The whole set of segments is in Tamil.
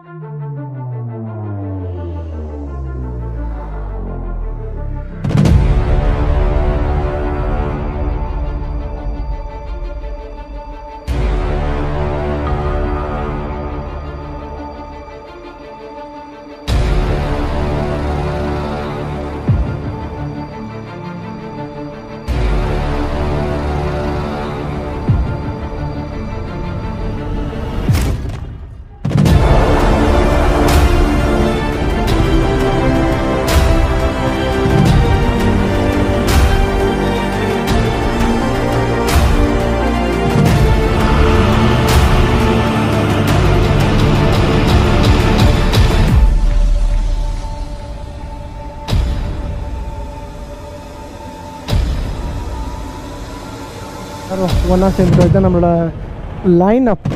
ஒன்றா சேர்ந்துட்டு தான் நம்மளோட லைன் அப்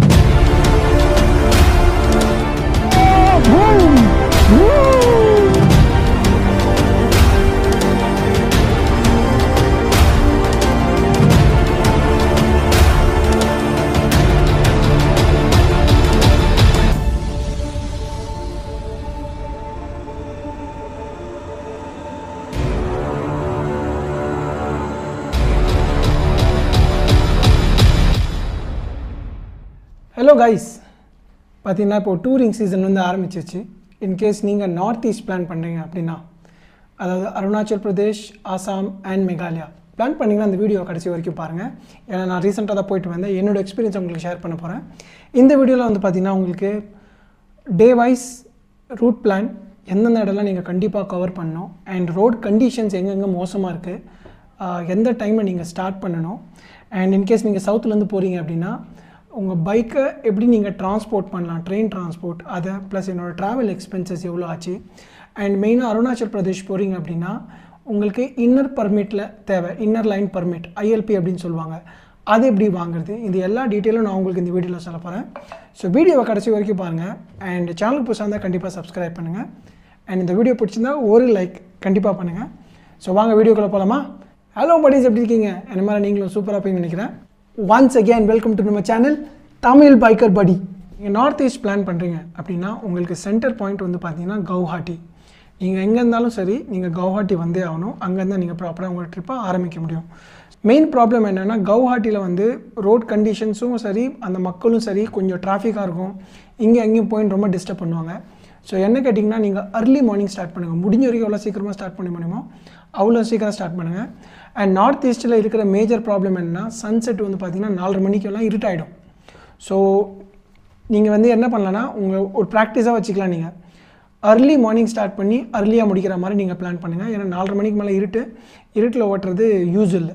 ஹலோ கைஸ் பார்த்தீங்கன்னா இப்போ டூரிங் சீசன் வந்து ஆரம்பிச்சிருச்சு இன்கேஸ் நீங்கள் நார்த் ஈஸ்ட் பிளான் பண்ணுறீங்க அப்படின்னா அதாவது அருணாச்சல் பிரதேஷ் ஆசாம் அண்ட் மேகாலயா பிளான் பண்ணிங்கன்னா அந்த வீடியோ கடைசி வரைக்கும் பாருங்கள் ஏன்னா நான் ரீசெண்டாக தான் போயிட்டு வந்தேன் என்னோட எக்ஸ்பீரியன்ஸ் உங்களுக்கு ஷேர் பண்ண போகிறேன் இந்த வீடியோவில் வந்து பார்த்தீங்கன்னா உங்களுக்கு டே வைஸ் ரூட் பிளான் எந்தெந்த இடம்லாம் நீங்கள் கண்டிப்பாக கவர் பண்ணணும் அண்ட் ரோட் கண்டிஷன்ஸ் எங்கெங்கே மோசமாக இருக்குது எந்த டைமில் நீங்கள் ஸ்டார்ட் பண்ணணும் அண்ட் இன்கேஸ் நீங்கள் சவுத்துலேருந்து போகிறீங்க அப்படின்னா உங்கள் பைக்கை எப்படி நீங்கள் டிரான்ஸ்போர்ட் பண்ணலாம் ட்ரெயின் டிரான்ஸ்போர்ட் அதை ப்ளஸ் என்னோடய ட்ராவல் எக்ஸ்பென்சஸ் எவ்வளோ ஆச்சு அண்ட் மெயினாக அருணாச்சல் பிரதேஷ் போகிறீங்க அப்படின்னா உங்களுக்கு இன்னர் பர்மிட்டில் தேவை இன்னர் லைன் பர்மிட் ஐஎல்பி அப்படின்னு சொல்லுவாங்க அது எப்படி வாங்குறது இது எல்லா டீட்டெயிலும் நான் உங்களுக்கு இந்த வீடியோவில் சொல்ல போகிறேன் ஸோ வீடியோவை கடைசி வரைக்கும் பாருங்கள் அண்ட் சேனல் புதுசாக இருந்தால் கண்டிப்பாக சப்ஸ்கிரைப் பண்ணுங்கள் அண்ட் இந்த வீடியோ பிடிச்சிருந்தா ஒரு லைக் கண்டிப்பாக பண்ணுங்கள் ஸோ வாங்க வீடியோக்குள்ளே போகலாமா ஹலோ படிஸ் எப்படி இருக்கீங்க என்ன மாதிரி நீங்களும் சூப்பராக போய் நினைக்கிறேன் ஒன்ஸ் அகேன் வெல்கம் டு நம்ம சேனல் தமிழ் பைக்கர் படி நீங்கள் நார்த் ஈஸ்ட் பிளான் பண்ணுறீங்க அப்படின்னா உங்களுக்கு சென்டர் பாயிண்ட் வந்து பார்த்தீங்கன்னா கவுஹாட்டி நீங்கள் எங்கே இருந்தாலும் சரி நீங்கள் கவுஹாட்டி வந்தே ஆகணும் அங்கேருந்து நீங்கள் ப்ராப்பராக உங்கள் ட்ரிப்பை ஆரம்பிக்க முடியும் மெயின் ப்ராப்ளம் என்னென்னா கவுஹாட்டியில் வந்து ரோட் கண்டிஷன்ஸும் சரி அந்த மக்களும் சரி கொஞ்சம் டிராஃபிக்காக இருக்கும் இங்கே எங்கேயும் போயின்னு ரொம்ப டிஸ்டர்ப் பண்ணுவாங்க ஸோ என்ன கேட்டிங்கன்னா நீங்கள் அர்லி மார்னிங் ஸ்டார்ட் பண்ணுங்கள் முடிஞ்ச வரைக்கும் எவ்வளோ சீக்கிரமாக ஸ்டார்ட் பண்ண முடியுமோ அவ்வளோ சீக்கிரம் ஸ்டார்ட் பண்ணுங்கள் அண்ட் நார்த் ஈஸ்ட்டில் இருக்கிற மேஜர் ப்ராப்ளம் என்னென்னா சன்செட் வந்து பார்த்திங்கன்னா நாலரை மணிக்கெல்லாம் இருட்டாயிடும் ஸோ நீங்கள் வந்து என்ன பண்ணலான்னா உங்கள் ஒரு ப்ராக்டிஸாக வச்சுக்கலாம் நீங்கள் அர்லி மார்னிங் ஸ்டார்ட் பண்ணி அர்லியாக முடிக்கிற மாதிரி நீங்கள் பிளான் பண்ணுங்கள் ஏன்னா நாலரை மணிக்கு மேலே இருட்டு இருட்டில் ஓட்டுறது யூஸ் இல்லை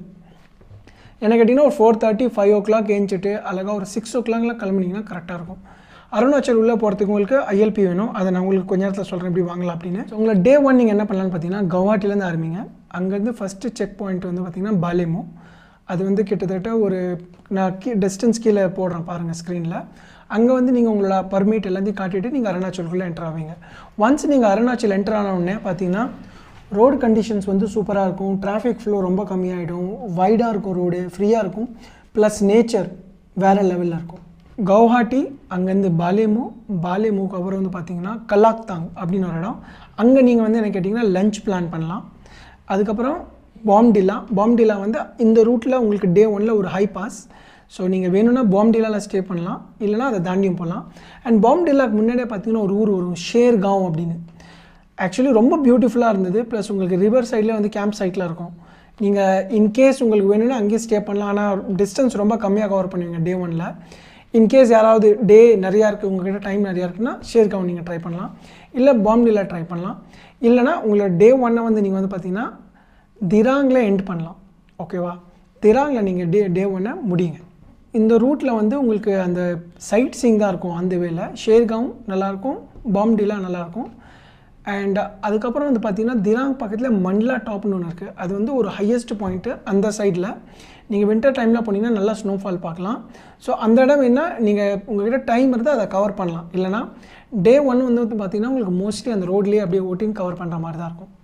என்ன கேட்டிங்கன்னா ஒரு four thirty five o'clock ஏஞ்சிட்டு அழகாக ஒரு சிக்ஸ் ஓ கிளாக்லாம் கிளம்புனீங்கன்னா கரெக்டாக இருக்கும் அருணாச்சல் உள்ளே போகிறதுக்கு உங்களுக்கு ஐஎல்பி வேணும் அதை நான் உங்களுக்கு கொஞ்ச நேரத்தில் சொல்கிறேன் எப்படி வாங்கலாம் அப்படின்னு ஸோ உங்களை டே ஒன் நீங்கள் என்ன பண்ணலான்னு பார்த்தீங்கன்னா கவுஹாட்டிலேருந்து ஆரம்பிங்க அங்கேருந்து ஃபஸ்ட்டு செக் பாயிண்ட் வந்து பார்த்திங்கன்னா பாலிமோ அது வந்து கிட்டத்தட்ட ஒரு நான் கீ டிஸ்டன்ஸ் கீழே போடுறேன் பாருங்கள் ஸ்க்ரீனில் அங்கே வந்து நீங்கள் உங்களோட பர்மிட் எல்லாத்தையும் காட்டிட்டு நீங்கள் அருணாச்சலுக்குள்ளே என்ட்ரு ஆவீங்க ஒன்ஸ் நீங்கள் அருணாச்சல் என்ட்ரு ஆன உடனே பார்த்தீங்கன்னா ரோடு கண்டிஷன்ஸ் வந்து சூப்பராக இருக்கும் டிராஃபிக் ஃப்ளோ ரொம்ப கம்மியாகிடும் வைடாக இருக்கும் ரோடு ஃப்ரீயாக இருக்கும் ப்ளஸ் நேச்சர் வேறு லெவலில் இருக்கும் கவுஹாட்டி அங்கேருந்து பாலேமு பாலேமுக்கு அப்புறம் வந்து பார்த்தீங்கன்னா கலாக்தாங் அப்படின்னு ஒரு இடம் அங்கே நீங்கள் வந்து என்ன கேட்டிங்கன்னா லஞ்ச் பிளான் பண்ணலாம் அதுக்கப்புறம் பாம்டிலா பாம்டிலா வந்து இந்த ரூட்டில் உங்களுக்கு டே ஒனில் ஒரு ஹை பாஸ் ஸோ நீங்கள் வேணும்னா பாம்டிலாவில் ஸ்டே பண்ணலாம் இல்லைனா அதை தாண்டியும் போகலாம் அண்ட் பாம்டிலாக்கு முன்னாடியே பார்த்தீங்கன்னா ஒரு ஊர் வரும் ஷேர்காவ் அப்படின்னு ஆக்சுவலி ரொம்ப பியூட்டிஃபுல்லாக இருந்தது ப்ளஸ் உங்களுக்கு ரிவர் சைட்லேயே வந்து கேம்ப் சைட்டில் இருக்கும் நீங்கள் இன்கேஸ் உங்களுக்கு வேணும்னா அங்கேயே ஸ்டே பண்ணலாம் ஆனால் டிஸ்டன்ஸ் ரொம்ப கம்மியாக கவர் பண்ணுவீங்க டே ஒனில் இன்கேஸ் யாராவது டே நிறையா இருக்குது உங்கள்கிட்ட டைம் நிறையா இருக்குன்னா ஷேர்காவ் நீங்கள் ட்ரை பண்ணலாம் இல்லை பாம்டிலா ட்ரை பண்ணலாம் இல்லைனா உங்களோட டே ஒன்னை வந்து நீங்கள் வந்து பார்த்தீங்கன்னா திராங்கில் எண்ட் பண்ணலாம் ஓகேவா திராங்கில் நீங்கள் டே டே ஒன்னை முடியுங்க இந்த ரூட்டில் வந்து உங்களுக்கு அந்த சைட் சீங் தான் இருக்கும் அந்த வேல ஷேர்காவும் நல்லாயிருக்கும் பாம்டிலா நல்லாயிருக்கும் அண்ட் அதுக்கப்புறம் வந்து பார்த்திங்கன்னா திராங் பக்கத்தில் மண்ட்லா டாப்னு ஒன்று இருக்குது அது வந்து ஒரு ஹையஸ்ட் பாயிண்ட்டு அந்த சைடில் நீங்கள் வின்டர் டைமில் போனீங்கன்னா நல்லா ஸ்னோஃபால் பார்க்கலாம் ஸோ அந்த இடம் என்ன நீங்கள் உங்கள்கிட்ட டைம் இருந்தால் அதை கவர் பண்ணலாம் இல்லைனா டே ஒன் வந்து வந்து பார்த்திங்கன்னா உங்களுக்கு மோஸ்ட்லி அந்த ரோட்லேயே அப்படியே ஓட்டிங் கவர் பண்ணுற மாதிரி தான் இருக்கும்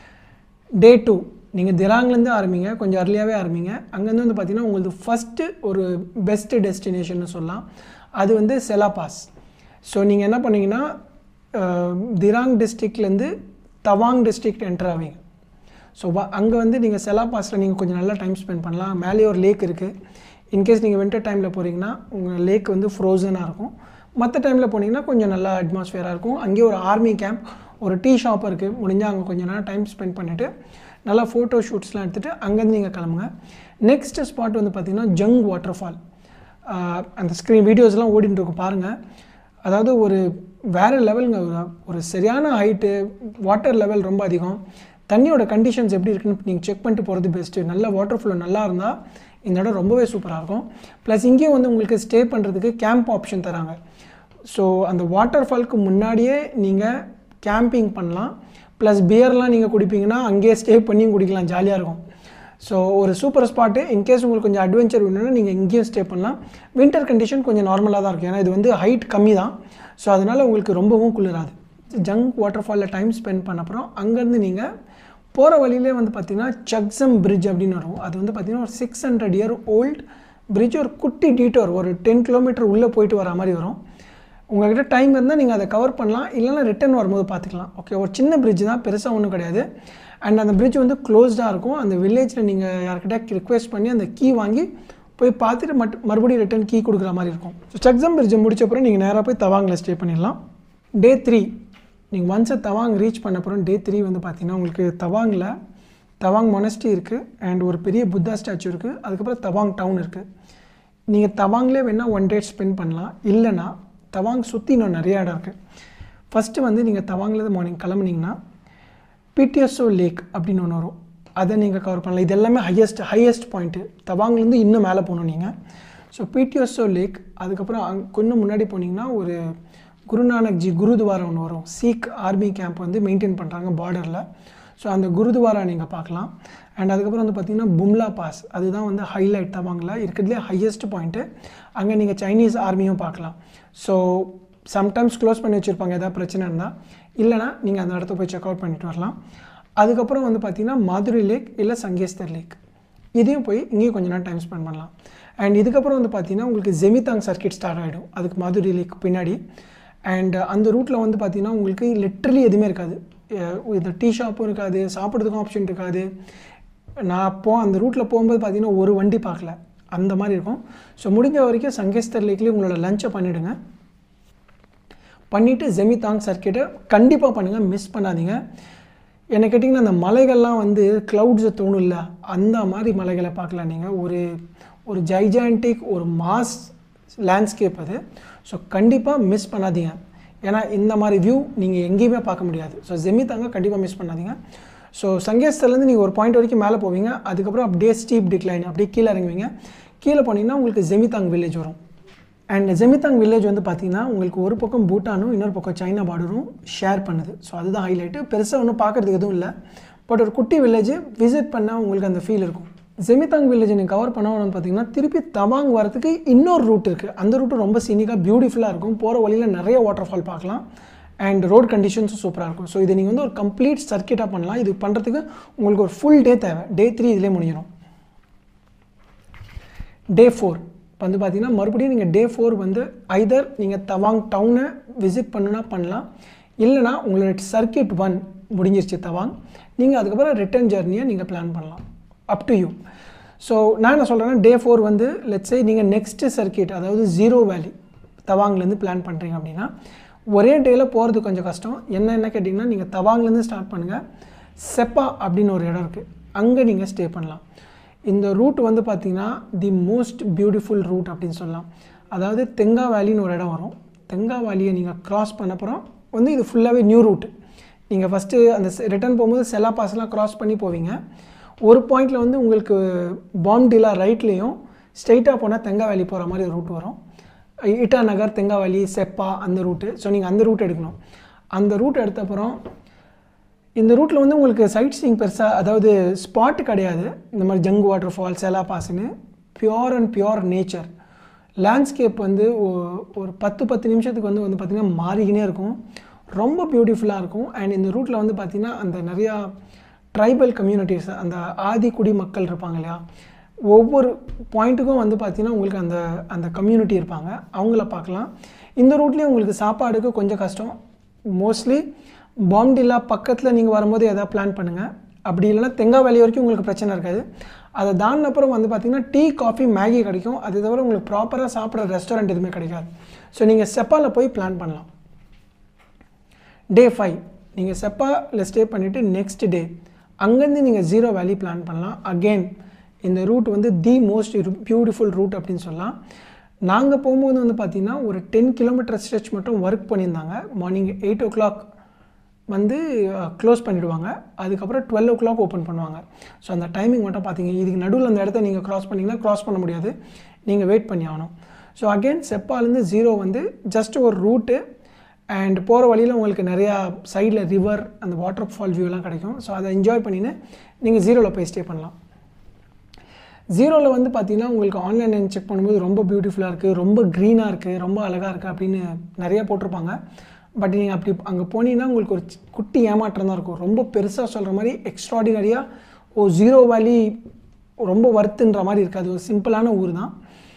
டே டூ நீங்கள் திராங்லேருந்து ஆரம்பிங்க கொஞ்சம் அர்லியாகவே ஆரம்பிங்க அங்கேருந்து வந்து பார்த்தீங்கன்னா உங்களுக்கு ஃபஸ்ட்டு ஒரு பெஸ்ட்டு டெஸ்டினேஷன் சொல்லலாம் அது வந்து செலா பாஸ் ஸோ நீங்கள் என்ன பண்ணீங்கன்னா அஹ், திராங் டிஸ்ட்ரிக்ட்லேருந்து தவாங் டிஸ்ட்ரிக்ட் என்டர் ஆவீங்க ஸோ அங்கே வந்து நீங்கள் செலா பாஸில் நீங்கள் கொஞ்சம் நல்லா டைம் ஸ்பெண்ட் பண்ணலாம் மேலேயே ஒரு லேக் இருக்குது இன்கேஸ் நீங்கள் வின்டர் டைமில் போகிறீங்கன்னா உங்கள் லேக் வந்து ஃப்ரோசனாக இருக்கும் மற்ற டைமில் போனீங்கன்னா கொஞ்சம் நல்லா அட்மாஸ்ஃபியராக இருக்கும் அங்கேயே ஒரு ஆர்மி கேம்ப் ஒரு டீ ஷாப் இருக்குது முடிஞ்சால் அங்கே கொஞ்சம் நேரம் டைம் ஸ்பெண்ட் பண்ணிவிட்டு நல்லா ஃபோட்டோ ஷூட்ஸ்லாம் எடுத்துகிட்டு அங்கேருந்து நீங்கள் கிளம்புங்க நெக்ஸ்ட் ஸ்பாட் வந்து பார்த்திங்கன்னா ஜங் வாட்டர் ஃபால் அந்த ஸ்க்ரீன் வீடியோஸ்லாம் ஓடிட்டு இருக்கும் பாருங்கள் அதாவது ஒரு வேறு லெவலுங்க ஒரு- ஒரு சரியான ஹைட்டு வாட்டர் லெவல் ரொம்ப அதிகம் தண்ணியோட கண்டிஷன்ஸ் எப்படி இருக்குன்னு நீங்கள் செக் பண்ணிட்டு போகிறது பெஸ்ட்டு நல்ல வாட்டர் ஃப்ளோ நல்லா இருந்தால் இந்த இடம் ரொம்பவே சூப்பராக இருக்கும் ப்ளஸ் இங்கேயும் வந்து உங்களுக்கு ஸ்டே பண்ணுறதுக்கு கேம்ப் ஆப்ஷன் தராங்க ஸோ அந்த வாட்டர் ஃபால்க்கு முன்னாடியே நீங்கள் கேம்பிங் பண்ணலாம் ப்ளஸ் பியர்லாம் நீங்கள் குடிப்பீங்கன்னா அங்கேயே ஸ்டே பண்ணியும் குடிக்கலாம் ஜாலியாக இருக்கும் ஸோ ஒரு சூப்பர் ஸ்பாட்டு இன்கேஸ் உங்களுக்கு கொஞ்சம் அட்வென்ச்சர் வேணும்னா நீங்கள் இங்கேயும் ஸ்டே பண்ணலாம் வின்டர் கண்டிஷன் கொஞ்சம் நார்மலாக தான் இருக்கும் ஏன்னா இது வந்து ஹைட் கம்மி தான் ஸோ அதனால் உங்களுக்கு ரொம்பவும் குளிராது ஜங்க் வாட்டர் ஃபாலில் டைம் ஸ்பெண்ட் பண்ண அப்புறம் அங்கேருந்து நீங்கள் போகிற வழியிலே வந்து பார்த்திங்கன்னா சக்ஸம் பிரிட்ஜ் அப்படின்னு வரும் அது வந்து பார்த்திங்கன்னா ஒரு six hundred year old bridge ஒரு குட்டி டீட்டோர் ஒரு டென் கிலோமீட்டர் உள்ளே போயிட்டு வர மாதிரி வரும் உங்கள்கிட்ட டைம் இருந்தால் நீங்கள் அதை கவர் பண்ணலாம் இல்லைன்னா ரிட்டர்ன் வரும்போது பார்த்துக்கலாம் ஓகே ஒரு சின்ன பிரிட்ஜ் தான் பெருசாக ஒன்றும் கிடையாது அண்ட் அந்த பிரிட்ஜ் வந்து க்ளோஸ்டாக இருக்கும் அந்த வில்லேஜில் நீங்கள் யார்கிட்ட ரிக்வெஸ்ட் பண்ணி அந்த கீ வாங்கி போய் பார்த்துட்டு மட் மறுபடியும் ரிட்டர்ன் கீ கொடுக்குற மாதிரி இருக்கும் ஸோ சக்ஸம் பிரிட்ஜை முடிச்ச அப்புறம் நீங்கள் நேராக போய் தவாங்கில் ஸ்டே பண்ணிடலாம் டே த்ரீ நீங்கள் ஒன்ஸை தவாங் ரீச் பண்ண அப்புறம் டே த்ரீ வந்து பார்த்தீங்கன்னா உங்களுக்கு தவாங்கில் தவாங் மொனஸ்டி இருக்குது அண்ட் ஒரு பெரிய புத்தா ஸ்டாச்சு இருக்குது அதுக்கப்புறம் தவாங் டவுன் இருக்குது நீங்கள் தவாங்லேயே வேணால் ஒன் டே ஸ்பெண்ட் பண்ணலாம் இல்லைனா தவாங் சுற்றி இன்னும் நிறைய இடம் இருக்குது ஃபஸ்ட்டு வந்து நீங்கள் தவாங்லேருந்து மார்னிங் கிளம்புனீங்கன்னா பிடிஎஸ்ஓ லேக் அப்படின்னு ஒன்று வரும் அதை நீங்கள் கவர் பண்ணலாம் இது எல்லாமே ஹையஸ்ட் ஹையஸ்ட் பாயிண்ட்டு தவாங்லேருந்து இன்னும் மேலே போகணும் நீங்கள் ஸோ பிடிஎஸ்ஓ லேக் அதுக்கப்புறம் அங் கொஞ்சம் முன்னாடி போனீங்கன்னா ஒரு குருநானக் ஜி குருத்வாரா ஒன்று வரும் சீக் ஆர்மி கேம்ப் வந்து மெயின்டைன் பண்ணுறாங்க பார்டரில் ஸோ அந்த குருத்வாரா நீங்கள் பார்க்கலாம் அண்ட் அதுக்கப்புறம் வந்து பார்த்தீங்கன்னா பும்லா பாஸ் அதுதான் வந்து ஹைலைட் தவாங்கில் இருக்கிறதுலே ஹையஸ்ட் பாயிண்ட்டு அங்கே நீங்கள் சைனீஸ் ஆர்மியும் பார்க்கலாம் ஸோ சம்டைம்ஸ் க்ளோஸ் பண்ணி வச்சுருப்பாங்க ஏதாவது பிரச்சனை இருந்தால் இல்லைனா நீங்கள் அந்த இடத்த போய் செக் அவுட் பண்ணிட்டு வரலாம் அதுக்கப்புறம் வந்து பார்த்தீங்கன்னா மதுரை லேக் இல்லை சங்கேஸ்தர் லேக் இதையும் போய் இங்கேயும் கொஞ்ச நேரம் டைம் ஸ்பெண்ட் பண்ணலாம் அண்ட் இதுக்கப்புறம் வந்து பார்த்தீங்கன்னா உங்களுக்கு ஜெமிதாங் சர்க்கிட் ஸ்டார்ட் ஆகிடும் அதுக்கு மதுரை லேக் பின்னாடி அண்ட் அந்த ரூட்டில் வந்து பார்த்தீங்கன்னா உங்களுக்கு லிட்ரலி எதுவுமே இருக்காது அஹ் இந்த டீ ஷாப்பும் இருக்காது சாப்பிட்றதுக்கும் ஆப்ஷன் இருக்காது நான் போ அந்த ரூட்டில் போகும்போது பார்த்தீங்கன்னா ஒரு வண்டி பார்க்கல அந்த மாதிரி இருக்கும் ஸோ முடிஞ்ச வரைக்கும் சங்கேஸ்தர் லேக்லேயே உங்களோட லஞ்சை பண்ணிவிடுங்க பண்ணிவிட்டு ஜெமிதாங் சர்க்கிட்டை கண்டிப்பாக பண்ணுங்கள் மிஸ் பண்ணாதீங்க என்ன கேட்டிங்கன்னா அந்த மலைகள்லாம் வந்து க்ளவுட்ஸை தோணும்ல அந்த மாதிரி மலைகளை பார்க்கலாம் நீங்கள் ஒரு ஒரு ஜைஜான்டிக் ஒரு மாஸ் லேண்ட்ஸ்கேப் அது ஸோ கண்டிப்பாக மிஸ் பண்ணாதீங்க ஏன்னா இந்த மாதிரி வியூ நீங்கள் எங்கேயுமே பார்க்க முடியாது ஸோ ஜெமிதாங்க கண்டிப்பாக மிஸ் பண்ணாதீங்க ஸோ சங்கேஸ்தர்லேருந்து நீங்கள் ஒரு பாயிண்ட் வரைக்கும் மேலே போவீங்க அதுக்கப்புறம் அப்படியே ஸ்டீப் டிக்ளைன் அப்படியே கீழே இறங்குவீங்க கீழே போனீங்கன்னா உங்களுக்கு ஜெமிதாங் வில்லேஜ் வரும் அண்ட் ஜெமிதாங் வில்லேஜ் வந்து பார்த்தீங்கன்னா உங்களுக்கு ஒரு பக்கம் பூட்டானும் இன்னொரு பக்கம் சைனா பார்டரும் ஷேர் பண்ணுது ஸோ அதுதான் ஹைலைட்டு பெருசாக ஒன்றும் பார்க்குறதுக்கு எதுவும் இல்லை பட் ஒரு குட்டி வில்லேஜ் விசிட் பண்ணால் உங்களுக்கு அந்த ஃபீல் இருக்கும் ஜெமிதாங் வில்லேஜ் நீங்கள் கவர் பண்ண வந்து பார்த்தீங்கன்னா திருப்பி தவாங் வரதுக்கு இன்னொரு ரூட் இருக்குது அந்த ரூட்டு ரொம்ப சீனிக்காக பியூட்டிஃபுல்லாக இருக்கும் போகிற வழியில் நிறைய வாட்டர் ஃபால் பார்க்கலாம் அண்ட் ரோட் கண்டிஷன்ஸும் சூப்பராக இருக்கும் ஸோ இதை நீங்கள் வந்து ஒரு கம்ப்ளீட் சர்க்கிட்டாக பண்ணலாம் இது பண்ணுறதுக்கு உங்களுக்கு ஒரு ஃபுல் டே தேவை டே த்ரீ இதிலே முடிஞ்சிடும் டே ஃபோர் இப்போ வந்து பார்த்தீங்கன்னா மறுபடியும் நீங்கள் டே ஃபோர் வந்து ஐதர் நீங்கள் தவாங் டவுனை விசிட் பண்ணுனா பண்ணலாம் இல்லைனா உங்களோட சர்க்கிட் ஒன் முடிஞ்சிருச்சு தவாங் நீங்கள் அதுக்கப்புறம் ரிட்டர்ன் ஜர்னியை நீங்கள் பிளான் பண்ணலாம் அப் டு யூ ஸோ நான் என்ன சொல்கிறேன்னா டே ஃபோர் வந்து லெட்ஸே நீங்கள் நெக்ஸ்ட்டு சர்க்கிட் அதாவது ஜீரோ வேலி தவாங்லேருந்து பிளான் பண்ணுறீங்க அப்படின்னா ஒரே டேயில் போகிறது கொஞ்சம் கஷ்டம் என்ன என்ன கேட்டிங்கன்னா நீங்கள் தவாங்லேருந்து ஸ்டார்ட் பண்ணுங்கள் செப்பா அப்படின்னு ஒரு இடம் இருக்குது அங்கே நீங்கள் ஸ்டே பண்ணலாம் இந்த ரூட் வந்து பார்த்திங்கன்னா தி மோஸ்ட் பியூட்டிஃபுல் ரூட் அப்படின்னு சொல்லலாம் அதாவது தெங்கா வேலின்னு ஒரு இடம் வரும் தெங்கா வேலியை நீங்கள் க்ராஸ் பண்ண அப்புறம் வந்து இது ஃபுல்லாகவே நியூ ரூட் நீங்கள் ஃபஸ்ட்டு அந்த ரிட்டர்ன் போகும்போது செலா பாஸ்லாம் க்ராஸ் பண்ணி போவீங்க ஒரு பாயிண்டில் வந்து உங்களுக்கு பாம்டிலா ரைட்லேயும் ஸ்ட்ரைட்டாக போனால் தெங்கா வேலி போகிற மாதிரி ஒரு ரூட் வரும் இட்டா நகர் தெங்கா வேலி செப்பா அந்த ரூட்டு ஸோ நீங்கள் அந்த ரூட் எடுக்கணும் அந்த ரூட் எடுத்த அப்புறம் இந்த ரூட்டில் வந்து உங்களுக்கு சைட் சீயிங் பெருசாக அதாவது ஸ்பாட் கிடையாது இந்த மாதிரி ஜங்கு வாட்டர் ஃபால் செலா பாஸ்ன்னு pure and pure nature landscape வந்து ஒ- ஒரு பத்து பத்து நிமிஷத்துக்கு வந்து வந்து பார்த்திங்கன்னா மாறிக்கினே இருக்கும் ரொம்ப பியூட்டிஃபுல்லாக இருக்கும் அண்ட் இந்த ரூட்டில் வந்து பார்த்திங்கன்னா அந்த நிறையா ட்ரைபல் கம்யூனிட்டிஸ் அந்த ஆதி குடி மக்கள் இருப்பாங்க இல்லையா ஒவ்வொரு பாயிண்ட்டுக்கும் வந்து பார்த்திங்கன்னா உங்களுக்கு அந்த அந்த கம்யூனிட்டி இருப்பாங்க அவங்கள பார்க்கலாம் இந்த ரூட்லேயும் உங்களுக்கு சாப்பாடுக்கு கொஞ்சம் கஷ்டம் மோஸ்ட்லி பாம்டில்லா பக்கத்தில் நீங்கள் வரும்போது எதாவது பிளான் பண்ணுங்கள் அப்படி இல்லைன்னா தெங்காய் வேலி வரைக்கும் உங்களுக்கு பிரச்சனை இருக்காது அதை தாண்டின அப்புறம் வந்து பார்த்திங்கன்னா டீ காஃபி மேகி கிடைக்கும் அது தவிர உங்களுக்கு ப்ராப்பராக சாப்பிட்ற ரெஸ்டாரண்ட் எதுவுமே கிடைக்காது ஸோ நீங்கள் செப்பாவில் போய் பிளான் பண்ணலாம் டே ஃபைவ் நீங்கள் செப்பாவில் ஸ்டே பண்ணிவிட்டு நெக்ஸ்ட் டே அங்கேருந்து நீங்கள் ஜீரோ வேலி பிளான் பண்ணலாம் அகெயின் இந்த ரூட் வந்து தி மோஸ்ட் பியூட்டிஃபுல் ரூட் அப்படின்னு சொல்லலாம் நாங்கள் போகும்போது வந்து பார்த்திங்கன்னா ஒரு டென் கிலோமீட்டர் ஸ்ட்ரெச் மட்டும் ஒர்க் பண்ணியிருந்தாங்க மார்னிங் எயிட் ஓ கிளாக் வந்து க்ளோஸ் பண்ணிவிடுவாங்க அதுக்கப்புறம் டுவெல் ஓ கிளாக் ஓப்பன் பண்ணுவாங்க ஸோ அந்த டைமிங் மட்டும் பார்த்தீங்க இதுக்கு நடுவில் அந்த இடத்த நீங்கள் க்ராஸ் பண்ணிங்கன்னா க்ராஸ் பண்ண முடியாது நீங்கள் வெயிட் பண்ணி ஆகணும் ஸோ அகெயின் செப்பாலேருந்து ஜீரோ வந்து ஜஸ்ட் ஒரு ரூட்டு அண்ட் போகிற வழியில் உங்களுக்கு நிறையா சைடில் ரிவர் அந்த வாட்டர் ஃபால் வியூலாம் கிடைக்கும் ஸோ அதை என்ஜாய் பண்ணின்னு நீங்கள் ஜீரோவில் போய் ஸ்டே பண்ணலாம் ஜீரோவில் வந்து பார்த்தீங்கன்னா உங்களுக்கு ஆன்லைன் செக் பண்ணும்போது ரொம்ப பியூட்டிஃபுல்லாக இருக்குது ரொம்ப க்ரீனாக இருக்குது ரொம்ப அழகாக இருக்குது அப்படின்னு நிறையா போட்டிருப்பாங்க பட் நீங்கள் அப்படி அங்கே போனீங்கன்னா உங்களுக்கு ஒரு சி- குட்டி ஏமாற்றம் தான் இருக்கும் ரொம்ப பெருசாக சொல்கிற மாதிரி எக்ஸ்ட்ராடினரியாக ஓ ஜீரோ வேலி ரொம்ப வர்த்துன்ற மாதிரி இருக்காது ஒரு சிம்பிளான ஊர் தான்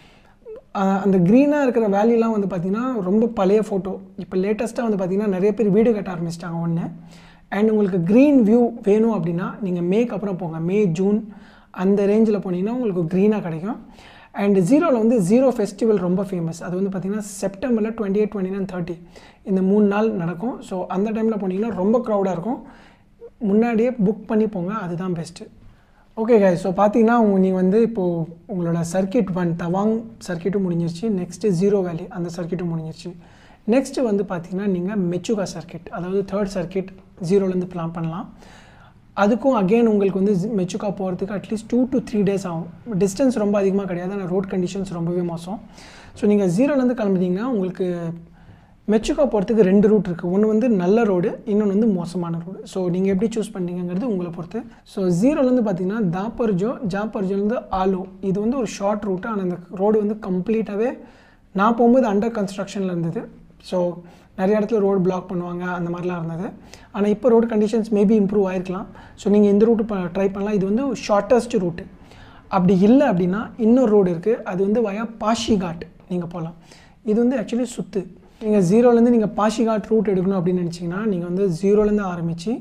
ஆஹ் அந்த க்ரீனாக இருக்கிற வேலிலாம் வந்து பார்த்திங்கன்னா ரொம்ப பழைய ஃபோட்டோ இப்போ லேட்டஸ்ட்டாக வந்து பார்த்திங்கன்னா நிறைய பேர் வீடு கட்ட ஆரம்பிச்சிட்டாங்க ஒன்று அண்ட் உங்களுக்கு க்ரீன் வியூ வேணும் அப்படின்னா நீங்கள் மேக்கு அப்புறம் போங்க மே ஜூன் அந்த ரேஞ்சில் போனீங்கன்னா உங்களுக்கு க்ரீனாக கிடைக்கும் அண்ட் ஜீரோவில் வந்து ஜீரோ ஃபெஸ்டிவல் ரொம்ப ஃபேமஸ் அது வந்து பார்த்திங்கன்னா செப்டம்பரில் twenty eight twenty nine thirty இந்த மூணு நாள் நடக்கும் ஸோ அந்த டைமில் போனீங்கன்னா ரொம்ப க்ரௌடாக இருக்கும் முன்னாடியே புக் பண்ணி போங்க அதுதான் பெஸ்ட்டு ஓகே guys ஸோ பார்த்தீங்கன்னா உங்க நீங்கள் வந்து இப்போது உங்களோட சர்க்கியூட் ஒன் தவாங் சர்க்கியூட்டும் முடிஞ்சிருச்சு நெக்ஸ்ட்டு ஜீரோ வேலி அந்த சர்க்கியூட்டும் முடிஞ்சிருச்சு நெக்ஸ்ட்டு வந்து பார்த்தீங்கன்னா நீங்கள் மெச்சுகா சர்க்கியூட் அதாவது தேர்ட் சர்க்கியூட் ஜீரோலேருந்து பிளான் பண்ணலாம் அதுக்கும் அகெயின் உங்களுக்கு வந்து ஜி- மெச்சுகா போகிறதுக்கு at least two to three days ஆகும் டிஸ்டன்ஸ் ரொம்ப அதிகமாக கிடையாது ஆனால் ரோட் கண்டிஷன்ஸ் ரொம்பவே மோசம் ஸோ நீங்கள் ஜீரோலேருந்து கிளம்புனீங்கன்னா உங்களுக்கு மெச்சுகா போகிறதுக்கு ரெண்டு ரூட் இருக்குது ஒன்று வந்து நல்ல ரோடு இன்னொன்று வந்து மோசமான ரோடு ஸோ நீங்கள் எப்படி சூஸ் பண்ணீங்கிறது உங்களை பொறுத்து ஸோ ஜீரோலேருந்து பார்த்தீங்கன்னா தாப்பர்ஜோ ஜாப்பர்ஜோலேருந்து ஆலோ இது வந்து ஒரு ஷார்ட் ரூட்டு ஆனால் அந்த ரோடு வந்து கம்ப்ளீட்டாகவே நான் போகும்போது அண்டர் கன்ஸ்ட்ரக்ஷனில் இருந்தது ஸோ நிறைய இடத்துல ரோடு பிளாக் பண்ணுவாங்க அந்த மாதிரிலாம் இருந்தது ஆனால் இப்போ ரோடு கண்டிஷன்ஸ் மேபி இம்ப்ரூவ் ஆயிருக்கலாம் ஸோ நீங்கள் இந்த ரூட்டு ட்ரை பண்ணலாம் இது வந்து ஷார்ட்டஸ்ட் ரூட்டு அப்படி இல்லை அப்படின்னா இன்னொரு ரோடு இருக்குது அது வந்து வயா பாஷிகாட் நீங்கள் போகலாம் இது வந்து ஆக்சுவலி சுத்து நீங்கள் ஜீரோலேருந்து நீங்கள் பாஷிகாட் ரூட் எடுக்கணும் அப்படின்னு நினச்சிங்கன்னா நீங்கள் வந்து ஜீரோலேருந்து ஆரம்பித்து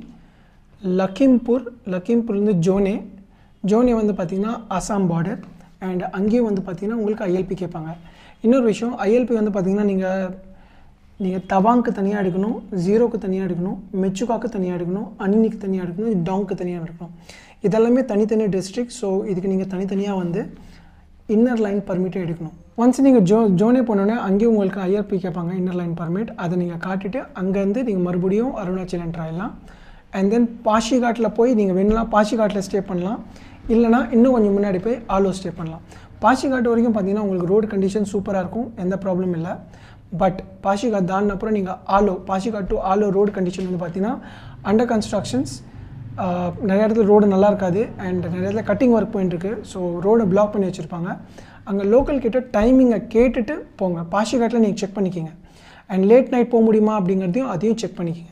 லக்கிம்பூர் லக்கிம்பூர்லேருந்து ஜோனே ஜோனே வந்து பார்த்திங்கன்னா அசாம் பார்டர் அண்ட் அங்கேயும் வந்து பார்த்திங்கன்னா உங்களுக்கு ஐஎல்பி கேட்பாங்க இன்னொரு விஷயம் ஐஎல்பி வந்து பார்த்திங்கன்னா நீங்கள் நீங்கள் தவாங்க்கு தனியாக எடுக்கணும் ஜீரோக்கு தனியாக எடுக்கணும் மெச்சுகாக்கு தனியாக எடுக்கணும் அனினிக்கு தனியாக எடுக்கணும் டாங்க்கு தனியாக எடுக்கணும் இதெல்லாமே தனித்தனி டிஸ்ட்ரிக்ட் ஸோ இதுக்கு நீங்கள் தனித்தனியாக வந்து இன்னர் லைன் பர்மிட்டே எடுக்கணும் ஒன்ஸ் நீங்கள் ஜோ ஜோனே போனோடனே அங்கேயும் உங்களுக்கு ஐஆர்பி கேட்பாங்க இன்னர் லைன் பர்மிட் அதை நீங்கள் காட்டிட்டு அங்கேருந்து நீங்கள் மறுபடியும் அருணாச்சல் என்ட்ரு ஆயிடலாம் அண்ட் தென் பாஷிகாட்டில் போய் நீங்கள் வேணும்லாம் பாஷிகாட்டில் ஸ்டே பண்ணலாம் இல்லைனா இன்னும் கொஞ்சம் முன்னாடி போய் ஆலோ ஸ்டே பண்ணலாம் பாஷிகாட் வரைக்கும் பார்த்தீங்கன்னா உங்களுக்கு ரோடு கண்டிஷன் சூப்பராக இருக்கும் எந்த ப்ராப்ளம் இல்லை பட் பாஷிகாட் தாண்டின அப்புறம் நீங்கள் Aalo Pasighat to Aalo road condition வந்து பார்த்தீங்கன்னா அண்டர் கன்ஸ்ட்ரக்ஷன்ஸ் நிறைய இடத்துல ரோடு நல்லா இருக்காது அண்ட் நிறைய இடத்துல கட்டிங் ஒர்க் போயிட்டுருக்கு ஸோ ரோடை பிளாக் பண்ணி வச்சுருப்பாங்க அங்கே லோக்கல் கிட்ட டைமிங்கை கேட்டுட்டு போங்க பாஷிகாட்டில் நீங்கள் செக் பண்ணிக்கிங்க அண்ட் லேட் நைட் போக முடியுமா அப்படிங்கிறதையும் அதையும் செக் பண்ணிக்கிங்க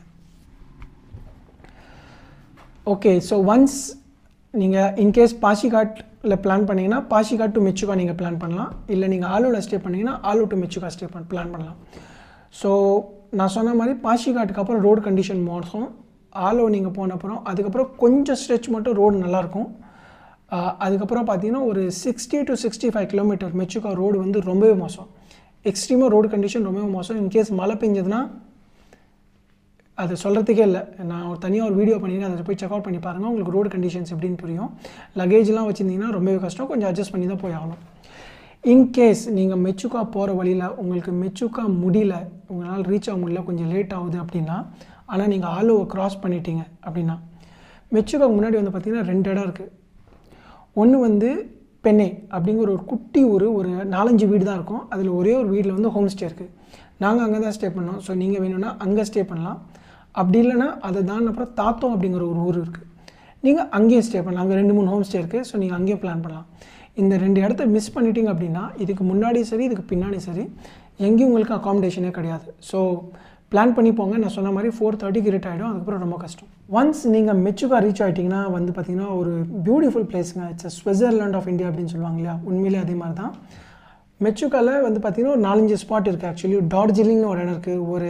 ஓகே ஸோ ஒன்ஸ் நீங்கள் இன்கேஸ் பாஷிகாட்டில் பிளான் பண்ணீங்கன்னா பாஷிகாட் டு மெச்சுகா நீங்கள் பிளான் பண்ணலாம் இல்லை நீங்கள் ஆலோவில் ஸ்டே பண்ணீங்கன்னா ஆலோ டு மெச்சுகா ஸ்டே பண்ண பிளான் பண்ணலாம் ஸோ நான் சொன்ன மாதிரி பாஷிகாட்டுக்கு அப்புறம் ரோடு கண்டிஷன் மோசம் ஆலோ நீங்கள் போன அப்புறம் அதுக்கப்புறம் கொஞ்சம் ஸ்ட்ரெச் மட்டும் ரோடு நல்லாயிருக்கும் ஆஹ் அதுக்கப்புறம் பார்த்தீங்கன்னா ஒரு sixty to sixty five kilometre Mechuka road வந்து ரொம்பவே மோசம் எக்ஸ்ட்ரீமாக ரோடு கண்டிஷன் ரொம்பவே மோசம் இன்கேஸ் மழை பெஞ்சதுன்னா அது சொல்கிறதுக்கே இல்லை நான் ஒரு தனியாக ஒரு வீடியோ பண்ணியிருக்கேன் அதை போய் செக் அவுட் பண்ணி பாருங்கள் உங்களுக்கு ரோடு கண்டிஷன்ஸ் எப்படின்னு புரியும் லக்கேஜ்லாம் வச்சுருந்தீங்கன்னா ரொம்பவே கஷ்டம் கொஞ்சம் அட்ஜஸ்ட் பண்ணி தான் போய் ஆகணும் இன்கேஸ் நீங்கள் மெச்சுக்கா போகிற வழியில் உங்களுக்கு மெச்சுக்கா முடியல உங்களால் ரீச் ஆக முடியல கொஞ்சம் லேட் ஆகுது அப்படின்னா ஆனால் நீங்கள் ஆலோவை கிராஸ் பண்ணிட்டீங்க அப்படின்னா மெச்சுக்காக்கு முன்னாடி வந்து பார்த்திங்கன்னா ரெண்டு இடம் இருக்குது ஒன்று வந்து பெண்ணை அப்படிங்கிற ஒரு குட்டி ஊர் ஒரு நாலஞ்சு வீடு தான் இருக்கும் அதில் ஒரே ஒரு வீட்டில் வந்து ஹோம் ஸ்டே இருக்குது நாங்கள் அங்கே தான் ஸ்டே பண்ணோம் ஸோ நீங்கள் வேணும்னா அங்கே ஸ்டே பண்ணலாம் அப்படி இல்லைன்னா அதை தான் அப்புறம் தாத்தோம் அப்படிங்கிற ஒரு ஊர் இருக்குது நீங்கள் அங்கேயும் ஸ்டே பண்ணலாம் அங்கே ரெண்டு மூணு ஹோம் ஸ்டே இருக்குது ஸோ நீங்கள் அங்கேயும் பிளான் பண்ணலாம் இந்த ரெண்டு இடத்த மிஸ் பண்ணிட்டீங்க அப்படின்னா இதுக்கு முன்னாடி சரி இதுக்கு பின்னாடி சரி எங்கேயும் உங்களுக்கு அகாமடேஷனே கிடையாது ஸோ பிளான் பண்ணி போங்க நான் சொன்ன மாதிரி ஃபோர் தேர்ட்டிக்கு ரிட் ஆகிடும் அதுக்கப்புறம் ரொம்ப கஷ்டம் ஒன்ஸ் நீங்கள் மெச்சுகா ரீச் ஆகிட்டிங்கன்னா வந்து பார்த்தீங்கன்னா ஒரு பியூட்டிஃபுல் பிளேஸுங்க இட்ஸ் ஸ்விட்சர்லாண்ட் ஆஃப் இந்தியா அப்படின்னு சொல்லுவாங்க இல்லையா உண்மையிலே அதே மாதிரி தான் மெச்சுக்காவில் வந்து பார்த்தீங்கன்னா ஒரு நாலஞ்சு ஸ்பாட் இருக்குது ஆக்சுவலி டார்ஜிலிங்னு ஒரு இடம் இருக்குது ஒரு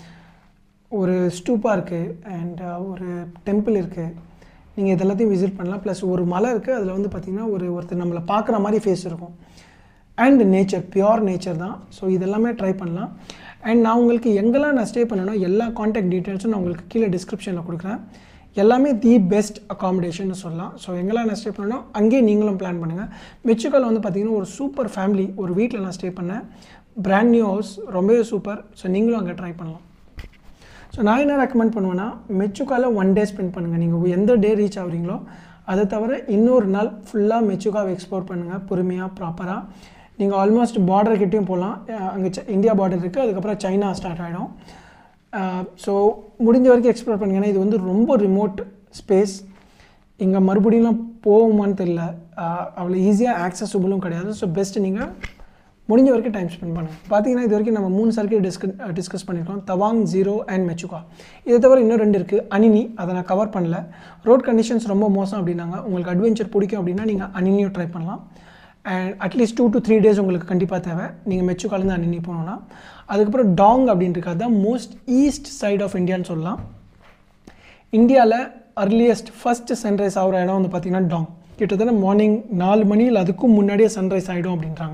ஒரு ஸ்டூப்பா இருக்குது அண்ட் ஒரு டெம்பிள் இருக்குது நீங்கள் இதெல்லாத்தையும் விசிட் பண்ணலாம் ப்ளஸ் ஒரு மலை இருக்குது அதில் வந்து பார்த்திங்கன்னா ஒரு ஒருத்தர் நம்மளை பார்க்குற மாதிரி ஃபேஸ் இருக்கும் அண்ட் நேச்சர் பியோர் நேச்சர் தான் ஸோ இதெல்லாமே ட்ரை பண்ணலாம் அண்ட் நான் உங்களுக்கு எங்கெல்லாம் நான் ஸ்டே பண்ணணும் எல்லா காண்டாக்ட் டீட்டெயில்ஸும் நான் உங்களுக்கு கீழே டிஸ்கிரிப்ஷனில் கொடுக்குறேன் எல்லாமே தி பெஸ்ட் அகாமடேஷன் சொல்லலாம் ஸோ எங்கெல்லாம் நான் ஸ்டே பண்ணணும் அங்கேயே நீங்களும் பிளான் பண்ணுங்கள் மெச்சுக்கல் வந்து பார்த்திங்கன்னா ஒரு சூப்பர் ஃபேமிலி ஒரு வீட்டில் நான் ஸ்டே பண்ணேன் பிராண்ட் நியூ ஹவுஸ் ரொம்பவே சூப்பர் ஸோ நீங்களும் அங்கே ட்ரை பண்ணலாம் ஸோ நான் என்ன ரெக்கமெண்ட் பண்ணுவேன்னா மெச்சுக்கால ஒன் டே ஸ்பெண்ட் பண்ணுங்கள் நீங்கள் எந்த டே ரீச் ஆகுறீங்களோ அதை தவிர இன்னொரு நாள் ஃபுல்லாக மெச்சுக்காவை எக்ஸ்ப்ளோர் பண்ணுங்கள் பொறுமையாக ப்ராப்பராக நீங்கள் ஆல்மோஸ்ட் பார்டர் கிட்டேயும் போகலாம் அங்கே இந்தியா பார்டர் இருக்குது அதுக்கப்புறம் சைனா ஸ்டார்ட் ஆகிடும் ஸோ முடிஞ்ச வரைக்கும் எக்ஸ்ப்ளோர் பண்ணுங்க ஏன்னா இது வந்து ரொம்ப ரிமோட் ஸ்பேஸ் இங்கே மறுபடியும் போகுமான்னு தெரியல அவ்வளோ ஈஸியாக ஆக்சசபிளும் கிடையாது ஸோ பெஸ்ட்டு நீங்கள் முடிஞ்ச வரைக்கும் டைம் ஸ்பெண்ட் பண்ணுங்கள் பார்த்தீங்கன்னா இது வரைக்கும் நம்ம மூணு சர்க்கிள் டிஸ்கஸ் டிஸ்கஸ் பண்ணியிருக்கோம் தவாங் ஜீரோ அண்ட் மெச்சுகா இதை தவிர இன்னும் ரெண்டு இருக்குது அனினி அதை நான் கவர் பண்ணல ரோட் கண்டிஷன்ஸ் ரொம்ப மோசம் அப்படின்னாங்க உங்களுக்கு அட்வென்ச்சர் பிடிக்கும் அப்படின்னா நீங்கள் அனினியும் ட்ரை பண்ணலாம் and at least two to three days உங்களுக்கு கண்டிப்பாக தேவை நீங்கள் மெச்சுக்காலேருந்து அனினி போகணுன்னா அதுக்கப்புறம் டாங் அப்படின்றது தான் மோஸ்ட் ஈஸ்ட் சைட் ஆஃப் இந்தியான்னு சொல்லலாம் இந்தியாவில் அர்லியஸ்ட் ஃபஸ்ட் சன்ரைஸ் ஆகிற இடம் வந்து பார்த்திங்கன்னா டாங் கிட்டத்தட்ட மார்னிங் நாலு மணி இல்லை அதுக்கும் முன்னாடியே சன்ரைஸ் ஆகிடும் அப்படின்றாங்க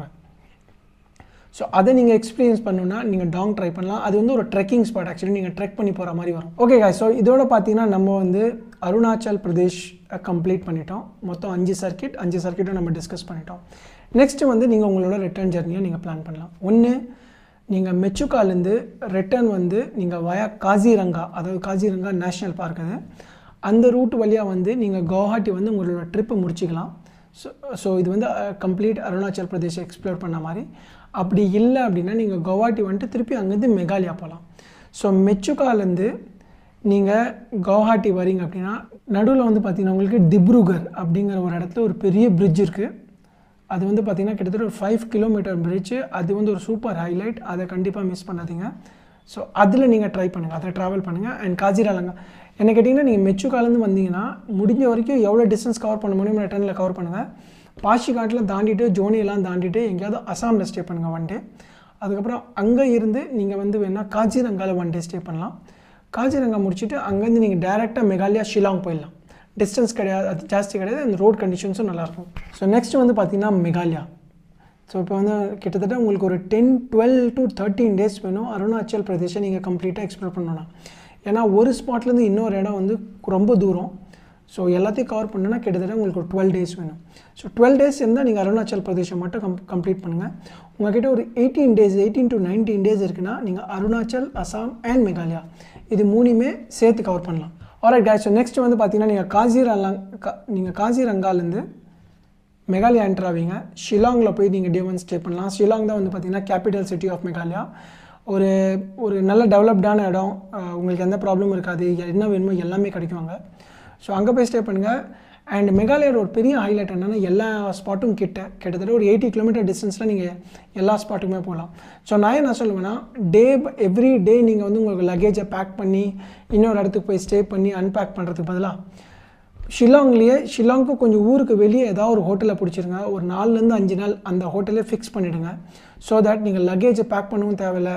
ஸோ அதை நீங்கள் எக்ஸ்பீரியன்ஸ் பண்ணணுன்னா நீங்கள் டாங் ட்ரை பண்ணலாம் அது வந்து ஒரு ட்ரெக்கிங் ஸ்பாட் ஆக்சுவலி நீங்கள் ட்ரெக் பண்ணி போகிற மாதிரி வரும் ஓகே காய் ஸோ இதோட பார்த்தீங்கன்னா நம்ம வந்து அருணாச்சல் பிரதேஷ் கம்ப்ளீட் பண்ணிட்டோம் மொத்தம் அஞ்சு சர்க்கிட் அஞ்சு சர்க்கிட்டும் நம்ம டிஸ்கஸ் பண்ணிட்டோம் நெக்ஸ்ட்டு வந்து நீங்கள் உங்களோட ரிட்டர்ன் ஜெர்னியை நீங்கள் பிளான் பண்ணலாம் ஒன்று நீங்கள் மெச்சுக்காலேருந்து ரிட்டர்ன் வந்து நீங்கள் வயா காசிரங்கா அதாவது காசிரங்கா நேஷ்னல் பார்க் அது அந்த ரூட் வழியாக வந்து நீங்கள் கவுஹாட்டி வந்து உங்களோட ட்ரிப்பை முடிச்சிக்கலாம் ஸோ ஸோ இது வந்து கம்ப்ளீட் அருணாச்சல் பிரதேஷ் எக்ஸ்ப்ளோர் பண்ண மாதிரி அப்படி இல்லை அப்படின்னா நீங்கள் கவுஹாட்டி வந்துட்டு திருப்பி அங்கேருந்து மெகாலயா போகலாம் ஸோ மெச்சுக்காலேருந்து நீங்கள் கவுஹாட்டி வரீங்க அப்படின்னா நடுவில் வந்து பார்த்தீங்கன்னா உங்களுக்கு திப்ருகர் அப்படிங்கிற ஒரு இடத்துல ஒரு பெரிய பிரிட்ஜ் இருக்குது அது வந்து பார்த்திங்கன்னா கிட்டத்தட்ட ஒரு ஃபைவ் கிலோமீட்டர் பிரிட்ஜு அது வந்து ஒரு சூப்பர் ஹைலைட் அதை கண்டிப்பாக மிஸ் பண்ணாதீங்க ஸோ அதில் நீங்கள் ட்ரை பண்ணுங்கள் அதை ட்ராவல் பண்ணுங்கள் அண்ட் காஜிராலங்க என்ன கேட்டிங்கன்னா நீங்கள் மெச்சுக்காலேருந்து வந்தீங்கன்னா முடிஞ்ச வரைக்கும் எவ்வளோ டிஸ்டன்ஸ் கவர் பண்ண முடியும் ரிட்டர்னில் கவர் பண்ணுங்கள் பாஷிகாட்டில் தாண்டிட்டு ஜோனியெல்லாம் தாண்டிட்டு எங்கேயாவது அசாமில் ஸ்டே பண்ணுங்கள் ஒன் டே அதுக்கப்புறம் அங்கே இருந்து நீங்கள் வந்து வேணால் காஜிரங்காவில் ஒன் டே ஸ்டே பண்ணலாம் காஜிரங்கா முடிச்சுட்டு அங்கேருந்து நீங்கள் டேரெக்டாக மெகாலயா ஷிலாங் போயிடலாம் டிஸ்டன்ஸ் கிடையாது அது ஜாஸ்தி கிடையாது அந்த ரோட் கண்டிஷன்ஸும் நல்லாயிருக்கும் ஸோ நெக்ஸ்ட் வந்து பார்த்திங்கன்னா மெகாலயா ஸோ இப்போ வந்து கிட்டத்தட்ட உங்களுக்கு ஒரு ten twelve to thirteen days வேணும் அருணாச்சல் பிரதேசை நீங்கள் கம்ப்ளீட்டாக எக்ஸ்ப்ளோர் பண்ணணும் ஏன்னா ஒரு ஸ்பாட்லேருந்து இன்னொரு இடம் வந்து ரொம்ப தூரம் ஸோ எல்லாத்தையும் கவர் பண்ணணுன்னா கிட்டத்தட்ட உங்களுக்கு ஒரு டுவெல் டேஸ் வேணும் ஸோ டுவெல் டேஸ் இருந்தால் நீங்கள் அருணாச்சல் பிரதேசம் மட்டும் கம் கம்ப்ளீட் பண்ணுங்கள் உங்கள்கிட்ட ஒரு eighteen days eighteen to nineteen days இருக்குன்னா நீங்கள் அருணாச்சல் அசாம் அண்ட் மேகாலயா இது மூணுமே சேர்த்து கவர் பண்ணலாம் ஆல்ரைட் guys ஸோ நெக்ஸ்ட் வந்து பார்த்தீங்கன்னா நீங்கள் காசிரங்காங் கா நீங்கள் காசிரங்காலேருந்து மெகாலயா என்டர் ஆவீங்க ஷிலாங்கில் போய் நீங்கள் டே ஒன் ஸ்டே பண்ணலாம் ஷிலாங் தான் வந்து பார்த்தீங்கன்னா கேபிட்டல் சிட்டி ஆஃப் மெகாலயா ஒரு ஒரு நல்ல டெவலப்டான இடம் அஹ் உங்களுக்கு எந்த ப்ராப்ளமும் இருக்காது என்ன வேணுமோ எல்லாமே கிடைக்கும் அங்கே ஸோ அங்கே போய் ஸ்டே பண்ணுங்கள் அண்ட் மெகாலயோட ஒரு பெரிய ஹைலைட் என்னென்னா எல்லா ஸ்பாட்டும் கிட்ட கிட்டத்தட்ட ஒரு எயிட்டி கிலோமீட்டர் டிஸ்டன்ஸில் நீங்கள் எல்லா ஸ்பாட்டுக்குமே போகலாம் ஸோ நான் என்ன சொல்லுவேன்னா டே எவ்ரி டே நீங்கள் வந்து உங்களுக்கு லக்கேஜை பேக் பண்ணி இன்னொரு இடத்துக்கு போய் ஸ்டே பண்ணி அன்பேக் பண்ணுறதுக்கு பதிலாக ஷில்லாங்லேயே ஷில்லாங்க்கு கொஞ்சம் ஊருக்கு வெளியே ஏதாவது ஒரு ஹோட்டலை பிடிச்சிருங்க ஒரு நாலுலேருந்து அஞ்சு நாள் அந்த ஹோட்டலே ஃபிக்ஸ் பண்ணிவிடுங்க ஸோ தட் நீங்கள் லக்கேஜை பேக் பண்ணவும் தேவையில்ல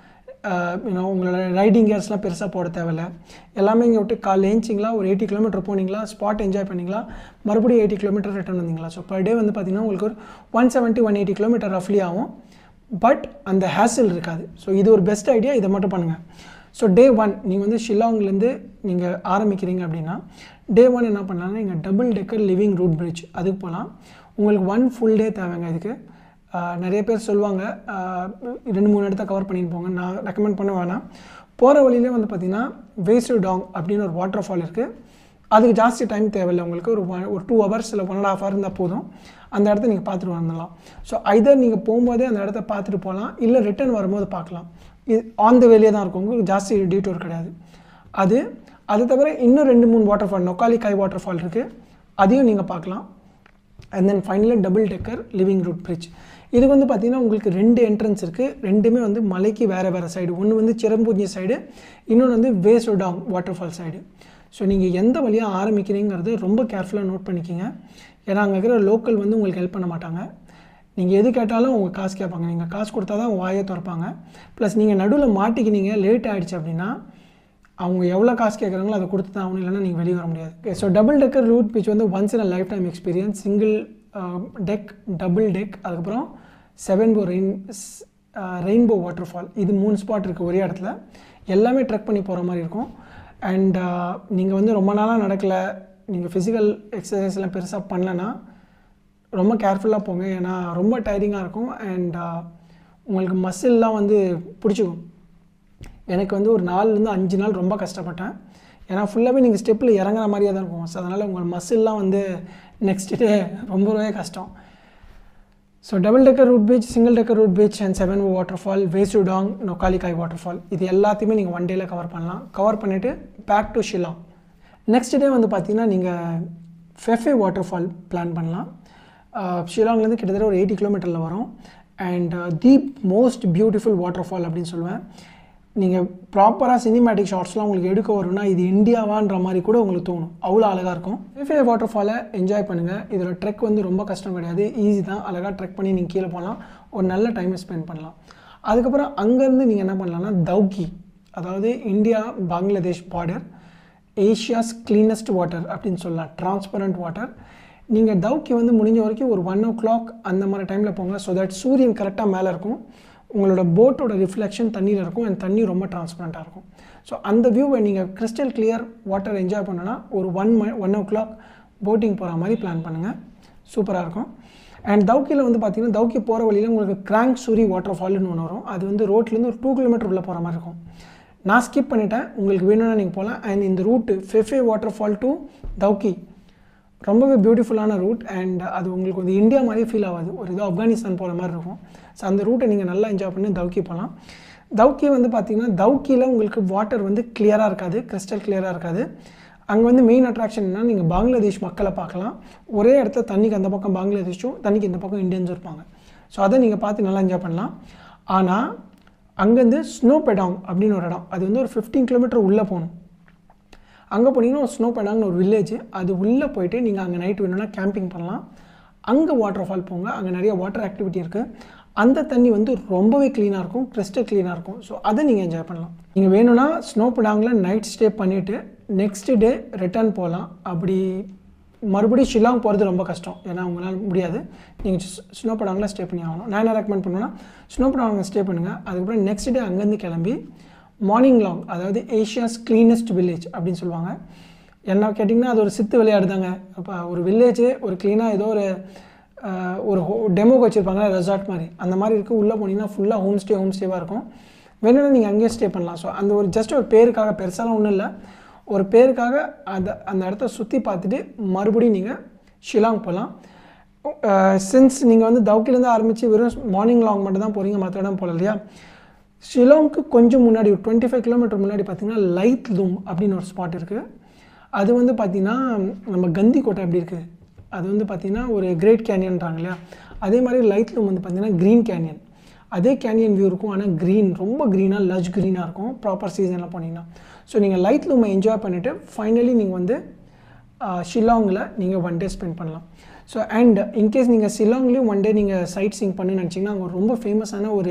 யூனோ உங்களோட ரைடிங் கியர்ஸ்லாம் பெருசாக போட தேவையில்ல எல்லாமே இங்கே விட்டு காலைல ஏஞ்சிங்களா ஒரு எயிட்டி கிலோமீட்டர் போனீங்களா ஸ்பாட் என்ஜாய் பண்ணிங்களா மறுபடியும் எயிட்டி கிலோமீட்டர் ரிட்டர்ன் வந்தீங்களா ஸோ பர் டே வந்து பார்த்தீங்கன்னா உங்களுக்கு ஒரு one seventy one eighty kilometre ரஃப்லி ஆகும் பட் அந்த ஹேசில் இருக்காது ஸோ இது ஒரு பெஸ்ட் ஐடியா இதை மட்டும் பண்ணுங்கள் ஸோ டே ஒன் நீங்கள் வந்து ஷில்லாங்லேருந்து நீங்கள் ஆரம்பிக்கிறீங்க அப்படின்னா டே ஒன் என்ன பண்ணலாம்னா நீங்கள் double decker living root bridge அதுக்கு போகலாம் உங்களுக்கு ஒன் ஃபுல் டே தேவைங்க இதுக்கு ஆஹ் நிறைய பேர் சொல்லுவாங்க ஆஹ் ரெண்டு மூணு இடத்த கவர் பண்ணிட்டு போங்க நான் ரெக்கமெண்ட் பண்ண வேணாம் போகிற வழியிலே வந்து பார்த்தீங்கன்னா வேஸ்டு டாங் அப்படின்னு ஒரு வாட்டர் ஃபால் இருக்குது அதுக்கு ஜாஸ்தி டைம் தேவையில்லை உங்களுக்கு ஒரு one- ஒரு டூ ஹவர்ஸ் இல்லை ஒன் அண்ட் ஹாஃப் ஹவர் இருந்தால் போதும் அந்த இடத்த நீங்கள் பார்த்துட்டு வந்துடலாம் ஸோ ஐதர் நீங்கள் போகும்போதே அந்த இடத்த பார்த்துட்டு போகலாம் இல்லை ரிட்டர்ன் வரும்போது பார்க்கலாம் இது ஆன் த வேலையே தான் இருக்கும் உங்களுக்கு ஜாஸ்தி டீட்டோர் கிடையாது அது அது தவிர இன்னும் ரெண்டு மூணு waterfall Nohkalikai waterfall இருக்குது அதையும் நீங்கள் பார்க்கலாம் அண்ட் தென் ஃபைனலாக double decker living root bridge இதுக்கு வந்து பார்த்திங்கன்னா உங்களுக்கு ரெண்டு என்ட்ரன்ஸ் இருக்குது ரெண்டுமே வந்து மலைக்கு வேறு வேறு சைடு ஒன்று வந்து சிரம்பூஞ்சி சைடு இன்னொன்று வந்து Weisawdong waterfall side so நீங்கள் எந்த வழியாக ஆரம்பிக்கிறீங்கிறது ரொம்ப கேர்ஃபுல்லாக நோட் பண்ணிக்கிங்க ஏன்னா அங்கே இருக்கிற லோக்கல் வந்து உங்களுக்கு ஹெல்ப் பண்ண மாட்டாங்க நீங்கள் எது கேட்டாலும் அவங்க காசு கேட்பாங்க நீங்கள் காசு கொடுத்தா தான் அவங்க வாயை திறப்பாங்க ப்ளஸ் நீங்கள் நடுவில் மாட்டிக்கினீங்க லேட் ஆகிடுச்சு அப்படின்னா அவங்க எவ்வளோ காசு கேட்குறாங்களோ அதை கொடுத்து தான் ஆகணும் இல்லைன்னா நீங்கள் வெளியே வர முடியாது okay so double decker root bridge வந்து once in a lifetime experience single deck double deck அதுக்கப்புறம் செவன் போ ரெயின் ரெயின்போ வாட்டர் ஃபால் இது மூணு ஸ்பாட் இருக்குது ஒரே இடத்துல எல்லாமே ட்ரெக் பண்ணி போகிற மாதிரி இருக்கும் அண்ட் நீங்கள் வந்து ரொம்ப நாளாக நடக்கலை நீங்கள் ஃபிசிக்கல் எக்ஸசைஸ்லாம் பெருசாக பண்ணலன்னா ரொம்ப கேர்ஃபுல்லாக போங்க ஏன்னா ரொம்ப டயரிங்காக இருக்கும் அண்ட் உங்களுக்கு மசில்லாம் வந்து பிடிச்சிக்கும் எனக்கு வந்து ஒரு நாலுலேருந்து அஞ்சு நாள் ரொம்ப கஷ்டப்பட்டேன் ஏன்னா ஃபுல்லாகவே நீங்கள் ஸ்டெப்பில் இறங்குற மாதிரியே தான் இருக்கும் ஸோ அதனால் உங்கள் மசில்லாம் வந்து நெக்ஸ்ட் டே ரொம்பவே கஷ்டம் so double decker root bridge single decker root bridge and seven waterfall Weisawdong Nohkalikai waterfall இது எல்லாத்தையுமே நீங்கள் ஒன் டேயில் கவர் பண்ணலாம் கவர் பண்ணிவிட்டு back to Shillong next day வந்து பார்த்தீங்கன்னா நீங்கள் ஃபெஃபே வாட்டர் ஃபால் பிளான் பண்ணலாம் ஷிலாங்லேருந்து கிட்டத்தட்ட ஒரு எயிட்டி கிலோமீட்டரில் வரும் and the most beautiful waterfall அப்படின்னு சொல்லுவேன் நீங்கள் ப்ராப்பராக சினிமேட்டிக் ஷார்ட்ஸ்லாம் உங்களுக்கு எடுக்க வரும்னா இது இந்தியாவான்ற மாதிரி கூட உங்களுக்கு தோணும் அவ்வளோ அழகாக இருக்கும் ஃபெஃபே வாட்டர் ஃபாலை என்ஜாய் பண்ணுங்கள் இதில் ட்ரெக் வந்து ரொம்ப கஷ்டம் கிடையாது ஈஸி தான் அழகாக ட்ரெக் பண்ணி நீங்கள் கீழே போகலாம் ஒரு நல்ல டைமை ஸ்பெண்ட் பண்ணலாம் அதுக்கப்புறம் அங்கேருந்து நீங்கள் என்ன பண்ணலாம்னா தௌக்கி அதாவது India Bangladesh border Asia's cleanest water அப்படின்னு சொல்லலாம் டிரான்ஸ்பரண்ட் வாட்டர் நீங்கள் தௌக்கி வந்து முடிஞ்ச வரைக்கும் ஒரு ஒன் ஓ கிளாக் அந்த மாதிரி டைமில் போங்க ஸோ தட் சூரியன் கரெக்டாக மேலே இருக்கும் உங்களோட போட்டோட ரிஃப்ளெக்ஷன் தண்ணியில் இருக்கும் அண்ட் தண்ணி ரொம்ப டிரான்ஸ்பரண்ட்டாக இருக்கும் ஸோ அந்த வியூவை நீங்கள் கிறிஸ்டல் கிளியர் வாட்டர் என்ஜாய் பண்ணனா ஒரு ஒன் ம ஒன் ஓ கிளாக் போட்டிங் போகிற மாதிரி பிளான் பண்ணுங்கள் சூப்பராக இருக்கும் அண்ட் தௌக்கியில் வந்து பார்த்தீங்கன்னா தௌக்கி போகிற வழியில் உங்களுக்கு கிராங்க் சூரி வாட்டர் ஃபால்னு ஒன்று வரும் அது வந்து ரோட்லேருந்து ஒரு டூ கிலோமீட்டர் உள்ளே போகிற மாதிரி இருக்கும் நான் ஸ்கிப் பண்ணிட்டேன் உங்களுக்கு வேணும்னா நீங்கள் போகலாம் அண்ட் இந்த route Phephe waterfall to Dawki ரொம்பவே பியூட்டிஃபுல்லான ரூட் அண்ட் அது உங்களுக்கு வந்து இந்தியா மாதிரியே ஃபீல் ஆகாது ஒரு இது ஆப்கானிஸ்தான் போகிற மாதிரி இருக்கும் ஸோ அந்த ரூட்டை நீங்கள் நல்லா என்ஜாய் பண்ணி தௌக்கி போகலாம் தௌக்கி வந்து பார்த்திங்கன்னா தௌக்கியில் உங்களுக்கு வாட்டர் வந்து கிளியராக இருக்காது கிறிஸ்டல் கிளியராக இருக்காது அங்கே வந்து மெயின் அட்ராக்ஷன் என்ன நீங்கள் பங்களாதேஷ் மக்களை பார்க்கலாம் ஒரே இடத்துல தண்ணிக்கு அந்த பக்கம் பங்களாதேஷும் தண்ணிக்கு இந்த பக்கம் இந்தியன்ஸும் இருப்பாங்க ஸோ அதை நீங்கள் பார்த்து நல்லா என்ஜாய் பண்ணலாம் ஆனால் அங்கேருந்து ஸ்னோ பெடாங் அப்படின்னு ஒரு இடம் அது வந்து ஒரு ஃபிஃப்டீன் கிலோமீட்டர் உள்ளே போகணும் அங்கே போனீங்கன்னா ஒரு ஸ்னோ பெடாங்னு ஒரு வில்லேஜ் அது உள்ளே போயிட்டு நீங்கள் அங்கே நைட் வேணும்னா கேம்பிங் பண்ணலாம் அங்கே வாட்டர் ஃபால் போங்க அங்கே நிறைய வாட்டர் ஆக்டிவிட்டி இருக்குது அந்த தண்ணி வந்து ரொம்பவே க்ளீனாக இருக்கும் கிறிஸ்டல் க்ளீனாக இருக்கும் ஸோ அதை நீங்கள் என்ஜாய் பண்ணலாம் நீங்கள் வேணும்னா ஸ்னோ பெடாங்கில் நைட் ஸ்டே பண்ணிவிட்டு நெக்ஸ்ட் டே ரிட்டர்ன் போகலாம் அப்படி மறுபடியும் ஷில்லாங் போகிறது ரொம்ப கஷ்டம் ஏன்னா உங்களால் முடியாது நீங்கள் ஸ்னோ படாங்கில் ஸ்டே பண்ணி ஆகணும் நான் என்ன ரெக்கமெண்ட் பண்ணுவேன்னா ஸ்னோ படாங்கில் ஸ்டே பண்ணுங்கள் அதுக்கப்புறம் நெக்ஸ்ட் டே அங்கேருந்து கிளம்பி மார்னிங் லாங் அதாவது ஏஷியாஸ் க்ளீனஸ்ட் வில்லேஜ் அப்படின்னு சொல்லுவாங்க என்ன கேட்டிங்கன்னா அது ஒரு சித்து விளையாடு தாங்க அப்போ ஒரு வில்லேஜ் ஒரு க்ளீனாக ஏதோ ஒரு ஆஹ், ஒரு டெமோக்கு வச்சுருப்பாங்க ரெசார்ட் மாதிரி அந்த மாதிரி இருக்குது உள்ளே போனீங்கன்னா ஃபுல்லாக ஹோம் ஸ்டே ஹோம் ஸ்டேவாக இருக்கும் வேணும்னா நீங்கள் அங்கேயே ஸ்டே பண்ணலாம் ஸோ அந்த ஒரு ஜஸ்ட் ஒரு பேருக்காக பெருசாலாம் ஒன்றும் இல்லை ஒரு பேருக்காக அந்த அந்த இடத்த சுற்றி பார்த்துட்டு மறுபடியும் நீங்கள் ஷிலாங் போகலாம் சின்ஸ் நீங்கள் வந்து தவுக்கிலேருந்து ஆரம்பித்து வெறும் மார்னிங் லாங் மட்டும் தான் போகிறீங்க மற்ற இடம் போகல இல்லையா ஷிலாங்க்கு கொஞ்சம் முன்னாடி ஒரு டுவெண்ட்டி ஃபைவ் கிலோமீட்டர் முன்னாடி பார்த்தீங்கன்னா லைட் லூம் அப்படின்னு ஒரு ஸ்பாட் இருக்குது அது வந்து பார்த்திங்கன்னா நம்ம கந்தி கோட்டை எப்படி இருக்குது அது வந்து பார்த்திங்கன்னா ஒரு கிரேட் கேனியன்றாங்க இல்லையா அதே மாதிரி லைட் லூம் வந்து பார்த்திங்கன்னா க்ரீன் கேனியன் அதே கேனியன் வியூ இருக்கும் ஆனால் க்ரீன் ரொம்ப க்ரீனாக லஜ் க்ரீனாக இருக்கும் ப்ராப்பர் சீசனில் போனீங்கன்னா ஸோ நீங்கள் லைட் லூமை என்ஜாய் பண்ணிவிட்டு ஃபைனலி நீங்கள் வந்து ஷில்லாங்கில் நீங்கள் ஒன் டே ஸ்பெண்ட் பண்ணலாம் ஸோ அண்ட் இன்கேஸ் நீங்கள் ஷில்லாங்லேயும் ஒன் டே நீங்கள் சைட் சீங் பண்ணு நினச்சிங்கன்னா அங்கே ரொம்ப ஃபேமஸான ஒரு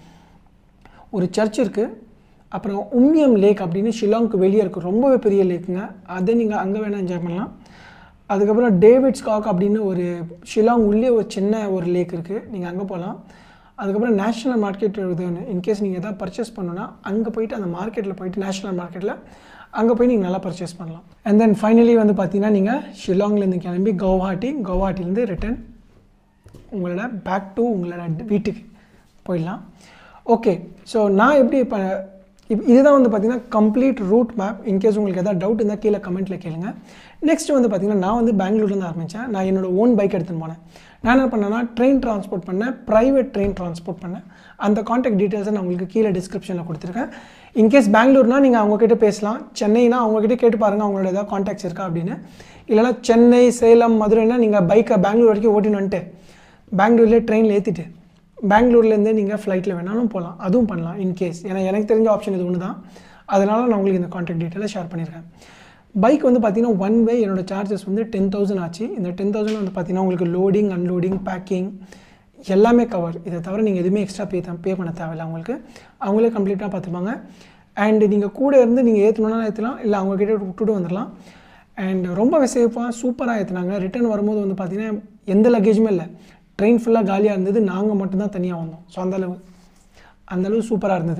ஒரு சர்ச் இருக்குது அப்புறம் உம்மியம் லேக் அப்படின்னு ஷில்லாங்க்கு வெளியே இருக்குது ரொம்பவே பெரிய லேக்குங்க அதை நீங்கள் அங்கே வேணால் என்ஜாய் பண்ணலாம் அதுக்கப்புறம் டேவிட்ஸ் காக் அப்படின்னு ஒரு ஷில்லாங் உள்ளே ஒரு சின்ன ஒரு லேக் இருக்குது நீங்கள் அங்கே போகலாம் அதுக்கப்புறம் நேஷ்னல் மார்க்கெட் இருக்குது இன்கேஸ் நீங்கள் எதாவது பர்ச்சேஸ் பண்ணணும்னா அங்கே போயிட்டு அந்த மார்க்கெட்டில் போயிட்டு நேஷ்னல் மார்க்கெட்டில் அங்கே போய் நீங்கள் நல்லா பர்ச்சேஸ் பண்ணலாம் அண்ட் தென் ஃபைனலி வந்து பார்த்தீங்கன்னா நீங்கள் ஷில்லாங்லேருந்து கிளம்பி கவுஹாட்டி கவுஹாட்டிலேருந்து ரிட்டன் உங்களோட பேக் டு உங்களோட வீட்டுக்கு போயிடலாம் ஓகே ஸோ நான் எப்படி இப்போ இப் இதுதான் வந்து பார்த்தீங்கன்னா கம்ப்ளீட் ரூட் மேப் இன்கேஸ் உங்களுக்கு எதாவது டவுட் இருந்தால் கீழே கமெண்ட்டில் கேளுங்க நெக்ஸ்ட் வந்து பார்த்தீங்கன்னா நான் வந்து பெங்களூர்லேருந்து ஆரம்பித்தேன் நான் என்னோட ஓன் பைக் எடுத்துன்னு போனேன் நான் என்ன பண்ணேன்னா ட்ரெயின் ட்ரான்ஸ்போர்ட் பண்ணேன் ப்ரைவேட் ட்ரெயின் ட்ரான்ஸ்போர்ட் பண்ணேன் அந்த காண்டாக்ட் டீட்டெயில்ஸை நான் உங்களுக்கு கீழே டிஸ்கிரிப்ஷனில் கொடுத்துருக்கேன் இன்கேஸ் பெங்களூர்னா நீங்கள் அவங்கக்கிட்ட பேசலாம் சென்னைனா அவங்கக்கிட்ட கேட்டு பாருங்கள் அவங்களோட ஏதாவது காண்டாக்ட்ஸ் இருக்கா அப்படின்னு இல்லைனா சென்னை சேலம் மதுரைனா நீங்கள் பைக்கை பெங்களூர் வரைக்கும் ஓட்டின்னு வந்துட்டு பெங்களூர்லேயே ட்ரெயினில் ஏற்றிட்டு பெங்களூர்லேருந்தே நீங்கள் ஃப்ளைட்டில் வேணாலும் போகலாம் அதுவும் பண்ணலாம் இன்கேஸ் ஏன்னா எனக்கு தெரிஞ்ச ஆப்ஷன் இது ஒன்று தான் அதனால் நான் உங்களுக்கு இந்த கான்டாக்ட் டீட்டெயிலை ஷேர் பண்ணியிருக்கேன் பைக் வந்து பார்த்தீங்கன்னா ஒன் வே என்னோடய சார்ஜஸ் வந்து டென் தௌசண்ட் ஆச்சு இந்த டென் தௌசண்ட் வந்து பார்த்தீங்கன்னா உங்களுக்கு லோடிங் அன்லோடிங் பேக்கிங் எல்லாமே கவர் இதை தவிர நீங்கள் எதுவுமே எக்ஸ்ட்ரா பே பே பண்ண தேவையில்லை அவங்களுக்கு அவங்களே கம்ப்ளீட்டாக பார்த்துப்பாங்க அண்ட் நீங்கள் கூட இருந்து நீங்கள் ஏற்றணுன்னா ஏற்றலாம் இல்லை அவங்கக்கிட்ட விட்டுட்டு வந்துடலாம் அண்ட் ரொம்ப சேஃபாக சூப்பராக ஏற்றுனாங்க ரிட்டர்ன் வரும்போது வந்து பார்த்தீங்கன்னா எந்த லக்கேஜுமே இல்லை ட்ரெயின் ஃபுல்லாக காலியாக இருந்தது நாங்கள் மட்டும்தான் தனியாக வந்தோம் ஸோ அந்தளவு அந்தளவு சூப்பராக இருந்தது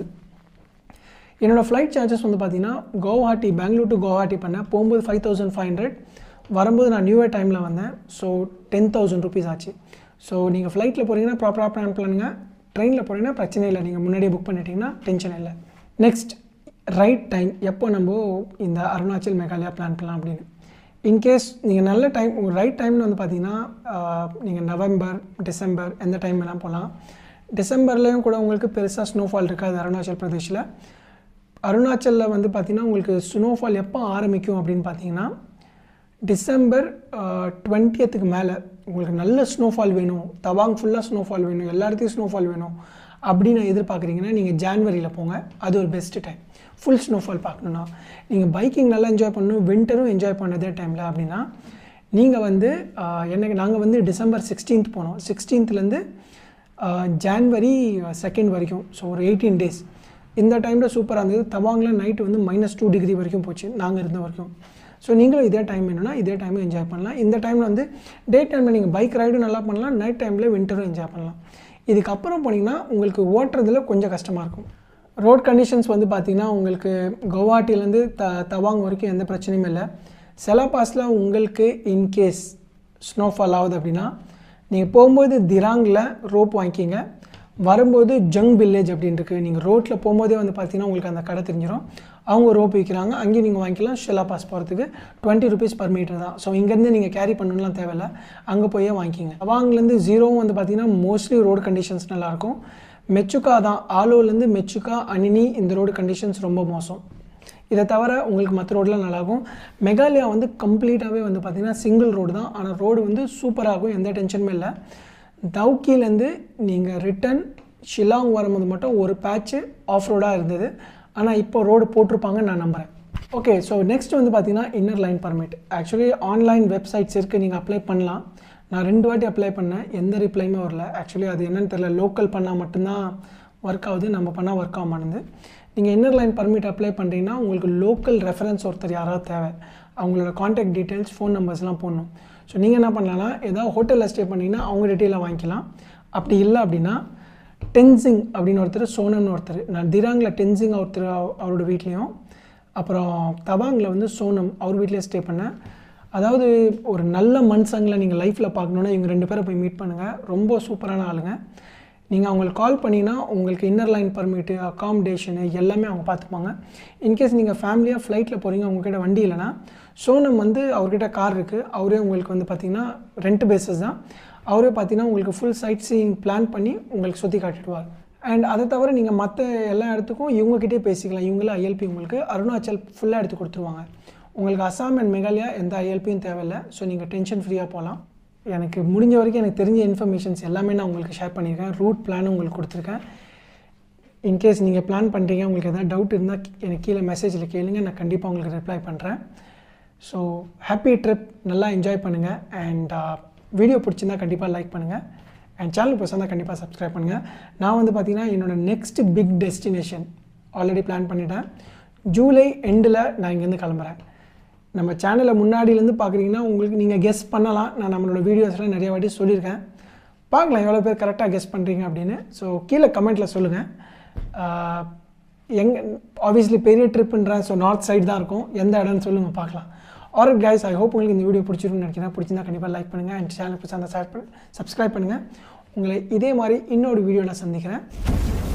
என்னோடய ஃப்ளைட் சார்ஜஸ் வந்து பார்த்தீங்கன்னா குவஹாட்டி பெங்களூர் டு குவஹாட்டி பண்ணேன் போகும்போது ஃபைவ் தௌசண்ட் ஃபைவ் ஹண்ட்ரட் வரும்போது நான் நியூ இயர் டைமில் வந்தேன் ஸோ டென் தௌசண்ட் ருபீஸ் ஆச்சு ஸோ நீங்கள் ஃப்ளைட்டில் போகிறீங்கன்னா ப்ராப்பராக பிளான் பண்ணுங்க ட்ரெயினில் போகிறீங்கன்னா பிரச்சனை இல்லை நீங்கள் முன்னாடியே புக் பண்ணிட்டீங்கன்னா டென்ஷன் இல்லை நெக்ஸ்ட் ரைட் டைம் எப்போ நம்ம இந்த அருணாச்சல் மேகாலயா பிளான் பண்ணலாம் அப்படின்னு இன்கேஸ் நீங்கள் நல்ல டைம் உங்கள் ரைட் டைம்னு வந்து பார்த்தீங்கன்னா நீங்கள் நவம்பர் டிசம்பர் எந்த டைம் வேணால் போகலாம் டிசம்பர்லேயும் கூட உங்களுக்கு பெருசாக ஸ்னோஃபால் இருக்காது அருணாச்சல் பிரதேஷில் அருணாச்சலில் வந்து பார்த்திங்கன்னா உங்களுக்கு ஸ்னோஃபால் எப்போ ஆரம்பிக்கும் அப்படின்னு பார்த்தீங்கன்னா டிசம்பர் டுவெண்ட்டியத்துக்கு மேலே உங்களுக்கு நல்ல ஸ்னோஃபால் வேணும் தவாங் ஃபுல்லாக ஸ்னோஃபால் வேணும் எல்லா இடத்தையும் ஸ்னோஃபால் வேணும் அப்படின்னு எதிர்பார்க்குறீங்கன்னா நீங்கள் ஜான்வரியில் போங்க அது ஒரு பெஸ்ட்டு டைம் ஃபுல் ஸ்னோஃபால் பார்க்கணுன்னா நீங்கள் பைக்கிங் நல்லா என்ஜாய் பண்ணணும் வின்டரும் என்ஜாய் பண்ணதே டைமில் அப்படின்னா நீங்கள் வந்து எனக்கு நாங்கள் வந்து டிசம்பர் சிக்ஸ்டீன்த் போனோம் சிக்ஸ்டீன்த்லேருந்து ஜான்வரி செகண்ட் வரைக்கும் ஸோ ஒரு எயிட்டீன் டேஸ் இந்த டைமில் சூப்பராக இருந்தது தவாங்கில் நைட்டு வந்து மைனஸ் டூ டிகிரி வரைக்கும் போச்சு நாங்கள் இருந்த வரைக்கும் ஸோ நீங்களும் இதே டைம் வேணும்னா இதே டைமும் என்ஜாய் பண்ணலாம் இந்த டைமில் வந்து டே டைமில் நீங்கள் பைக் ரைடும் நல்லா பண்ணலாம் நைட் டைமில் வின்டரும் என்ஜாய் பண்ணலாம் இதுக்கப்புறம் போனீங்கன்னா உங்களுக்கு ஓட்டுறதுல கொஞ்சம் கஷ்டமாக இருக்கும் ரோட் கண்டிஷன்ஸ் வந்து பார்த்திங்கன்னா உங்களுக்கு குவஹாட்டிலேருந்து த தவாங் வரைக்கும் எந்த பிரச்சனையும் இல்லை செலாபாஸில் உங்களுக்கு இன்கேஸ் ஸ்னோஃபால் ஆகுது அப்படின்னா நீங்கள் போகும்போது திராங்கில் ரோப் வாங்கிக்கிங்க வரும்போது ஜங் வில்லேஜ் அப்படின்னு இருக்குது நீங்கள் ரோட்டில் போகும்போதே வந்து பார்த்தீங்கன்னா உங்களுக்கு அந்த கடை தெரிஞ்சிடும் அவங்க ரோப் விற்கிறாங்க அங்கேயும் நீங்கள் வாங்கிக்கலாம் ஷெல்லா பாஸ் போகிறதுக்கு டுவெண்ட்டி ருபீஸ் பர் மீட்டர் தான் ஸோ இங்கேருந்து நீங்கள் கேரி பண்ணணும்லாம் தேவையில்ல அங்கே போயே வாங்கிக்கிங்க அவாங்லேருந்து ஜீரோவும் வந்து பார்த்தீங்கன்னா மோஸ்ட்லி ரோடு கண்டிஷன்ஸ் நல்லாயிருக்கும் மெச்சுக்கா தான் ஆலோலேருந்து மெச்சுக்கா அனினி இந்த ரோடு கண்டிஷன்ஸ் ரொம்ப மோசம் இதை தவிர உங்களுக்கு மற்ற ரோடெலாம் நல்லாகும் மெகாலயா வந்து கம்ப்ளீட்டாகவே வந்து பார்த்திங்கன்னா சிங்கிள் ரோடு தான் ஆனால் ரோடு வந்து சூப்பராகும் எந்த டென்ஷனுமே இல்லை தவுக்கிலேருந்து நீங்கள் ரிட்டன் ஷிலாங் வரும்போது மட்டும் ஒரு பேட்ச்சு ஆஃப் ரோடாக இருந்தது ஆனால் இப்போ ரோடு போட்டிருப்பாங்கன்னு நான் நம்புகிறேன் ஓகே ஸோ நெக்ஸ்ட் வந்து பார்த்தீங்கன்னா inner line permit actually online websites இருக்குது நீங்கள் அப்ளை பண்ணலாம் நான் ரெண்டு வாட்டி அப்ளை பண்ணேன் எந்த ரிப்ளைமே வரல ஆக்சுவலி அது என்னன்னு தெரியல லோக்கல் பண்ணால் மட்டும்தான் ஒர்க் ஆகுது நம்ம பண்ணால் ஒர்க் ஆக மாட்டேங்குது நீங்கள் இன்னர் லைன் பர்மிட் அப்ளை பண்ணுறீங்கன்னா உங்களுக்கு லோக்கல் ரெஃபரன்ஸ் ஒருத்தர் யாராவது தேவை அவங்களோட காண்டாக்ட் டீட்டெயில்ஸ் ஃபோன் நம்பர்ஸ்லாம் போடணும் ஸோ நீங்கள் என்ன பண்ணலாம்னா ஏதாவது ஹோட்டலில் ஸ்டே பண்ணிங்கன்னா அவங்க டீட்டெயிலாக வாங்கிக்கலாம் அப்படி இல்லை அப்படின்னா டென்சிங் அப்படின்னு ஒருத்தர் சோனம்னு ஒருத்தர் நான் திராங்கில் டென்சிங் ஒருத்தர் அவ- அவரோட வீட்லேயும் அப்புறம் தவாங்கில் வந்து சோனம் அவர் வீட்லேயே ஸ்டே பண்ணேன் அதாவது ஒரு நல்ல மனுஷங்களை நீங்கள் லைஃப்பில் பார்க்கணுன்னா இவங்க ரெண்டு பேரை போய் மீட் பண்ணுங்கள் ரொம்ப சூப்பரான ஆளுங்க நீங்கள் அவங்களுக்கு கால் பண்ணிங்கன்னா உங்களுக்கு இன்னர் லைன் பர்மிட்டு அகாமடேஷனு எல்லாமே அவங்க பார்த்துப்பாங்க இன்கேஸ் நீங்கள் ஃபேமிலியாக ஃப்ளைட்டில் போகிறீங்க உங்ககிட்ட வண்டி இல்லைன்னா சோனம் வந்து அவர்கிட்ட கார் இருக்குது அவரே உங்களுக்கு வந்து பார்த்திங்கன்னா ரெண்ட் பேஸஸ் தான் அவரே பார்த்தீங்கன்னா உங்களுக்கு ஃபுல் சைட் சீயிங் பிளான் பண்ணி உங்களுக்கு சுற்றி காட்டிடுவார் அண்ட் அதை தவிர நீங்கள் மற்ற எல்லா இடத்துக்கும் இவங்ககிட்டே பேசிக்கலாம் இவங்களே ஐஎல்பி உங்களுக்கு அருணாச்சல் ஃபுல்லாக எடுத்து கொடுத்துருவாங்க உங்களுக்கு அசாம் அண்ட் மேகாலயா எந்த ஐஎல்பியும் தேவையில்லை ஸோ நீங்கள் டென்ஷன் ஃப்ரீயாக போகலாம் எனக்கு முடிஞ்ச வரைக்கும் எனக்கு தெரிஞ்ச இன்ஃபர்மேஷன்ஸ் எல்லாமே நான் உங்களுக்கு ஷேர் பண்ணியிருக்கேன் ரூட் பிளானும் உங்களுக்கு கொடுத்துருக்கேன் இன்கேஸ் நீங்கள் பிளான் பண்ணுறீங்க உங்களுக்கு எதாவது டவுட் இருந்தால் எனக்கு கீழே மெசேஜில் கேளுங்க நான் கண்டிப்பாக உங்களுக்கு ரிப்ளை பண்ணுறேன் ஸோ ஹாப்பி ட்ரிப் நல்லா என்ஜாய் பண்ணுங்கள் அண்ட் வீடியோ பிடிச்சிருந்தா கண்டிப்பாக லைக் பண்ணுங்கள் அண்ட் சேனல் பிடிச்சிருந்தா கண்டிப்பாக சப்ஸ்கிரைப் பண்ணுங்கள் நான் வந்து பார்த்தீங்கன்னா என்னோட next big destination already plan பண்ணிட்டேன் ஜூலை எண்டில் நான் இங்கேருந்து கிளம்புறேன் நம்ம சேனலை முன்னாடியிலேருந்து பார்க்குறீங்கன்னா உங்களுக்கு நீங்கள் கெஸ் பண்ணலாம் நான் நம்மளோட வீடியோஸ்லாம் நிறைய வாட்டி சொல்லியிருக்கேன் பார்க்கலாம் எவ்வளோ பேர் கரெக்டாக கெஸ் பண்ணுறீங்க அப்படின்னு ஸோ கீழே கமெண்ட்டில் சொல்லுங்கள் எங் ஆப்வியஸ்லி பெரிய ட்ரிப்புன்றேன் ஸோ நார்த் சைடு தான் இருக்கும் எந்த இடம்னு சொல்லுங்கள் பார்க்கலாம் ஆல்ரைட் கைஸ் ஐ ஹோப் உங்களுக்கு இந்த வீடியோ பிடிச்சிருக்குன்னு நினைக்கிறேன் பிடிச்சிருந்தா கண்டிப்பாக லைக் பண்ணுங்கள் அண்ட் சேனல் பிடிச்சா அந்த சப்ஸ்கிரைப் பண்ணுங்கள் உங்களை இதே மாதிரி இன்னொரு வீடியோவில் சந்திக்கிறேன்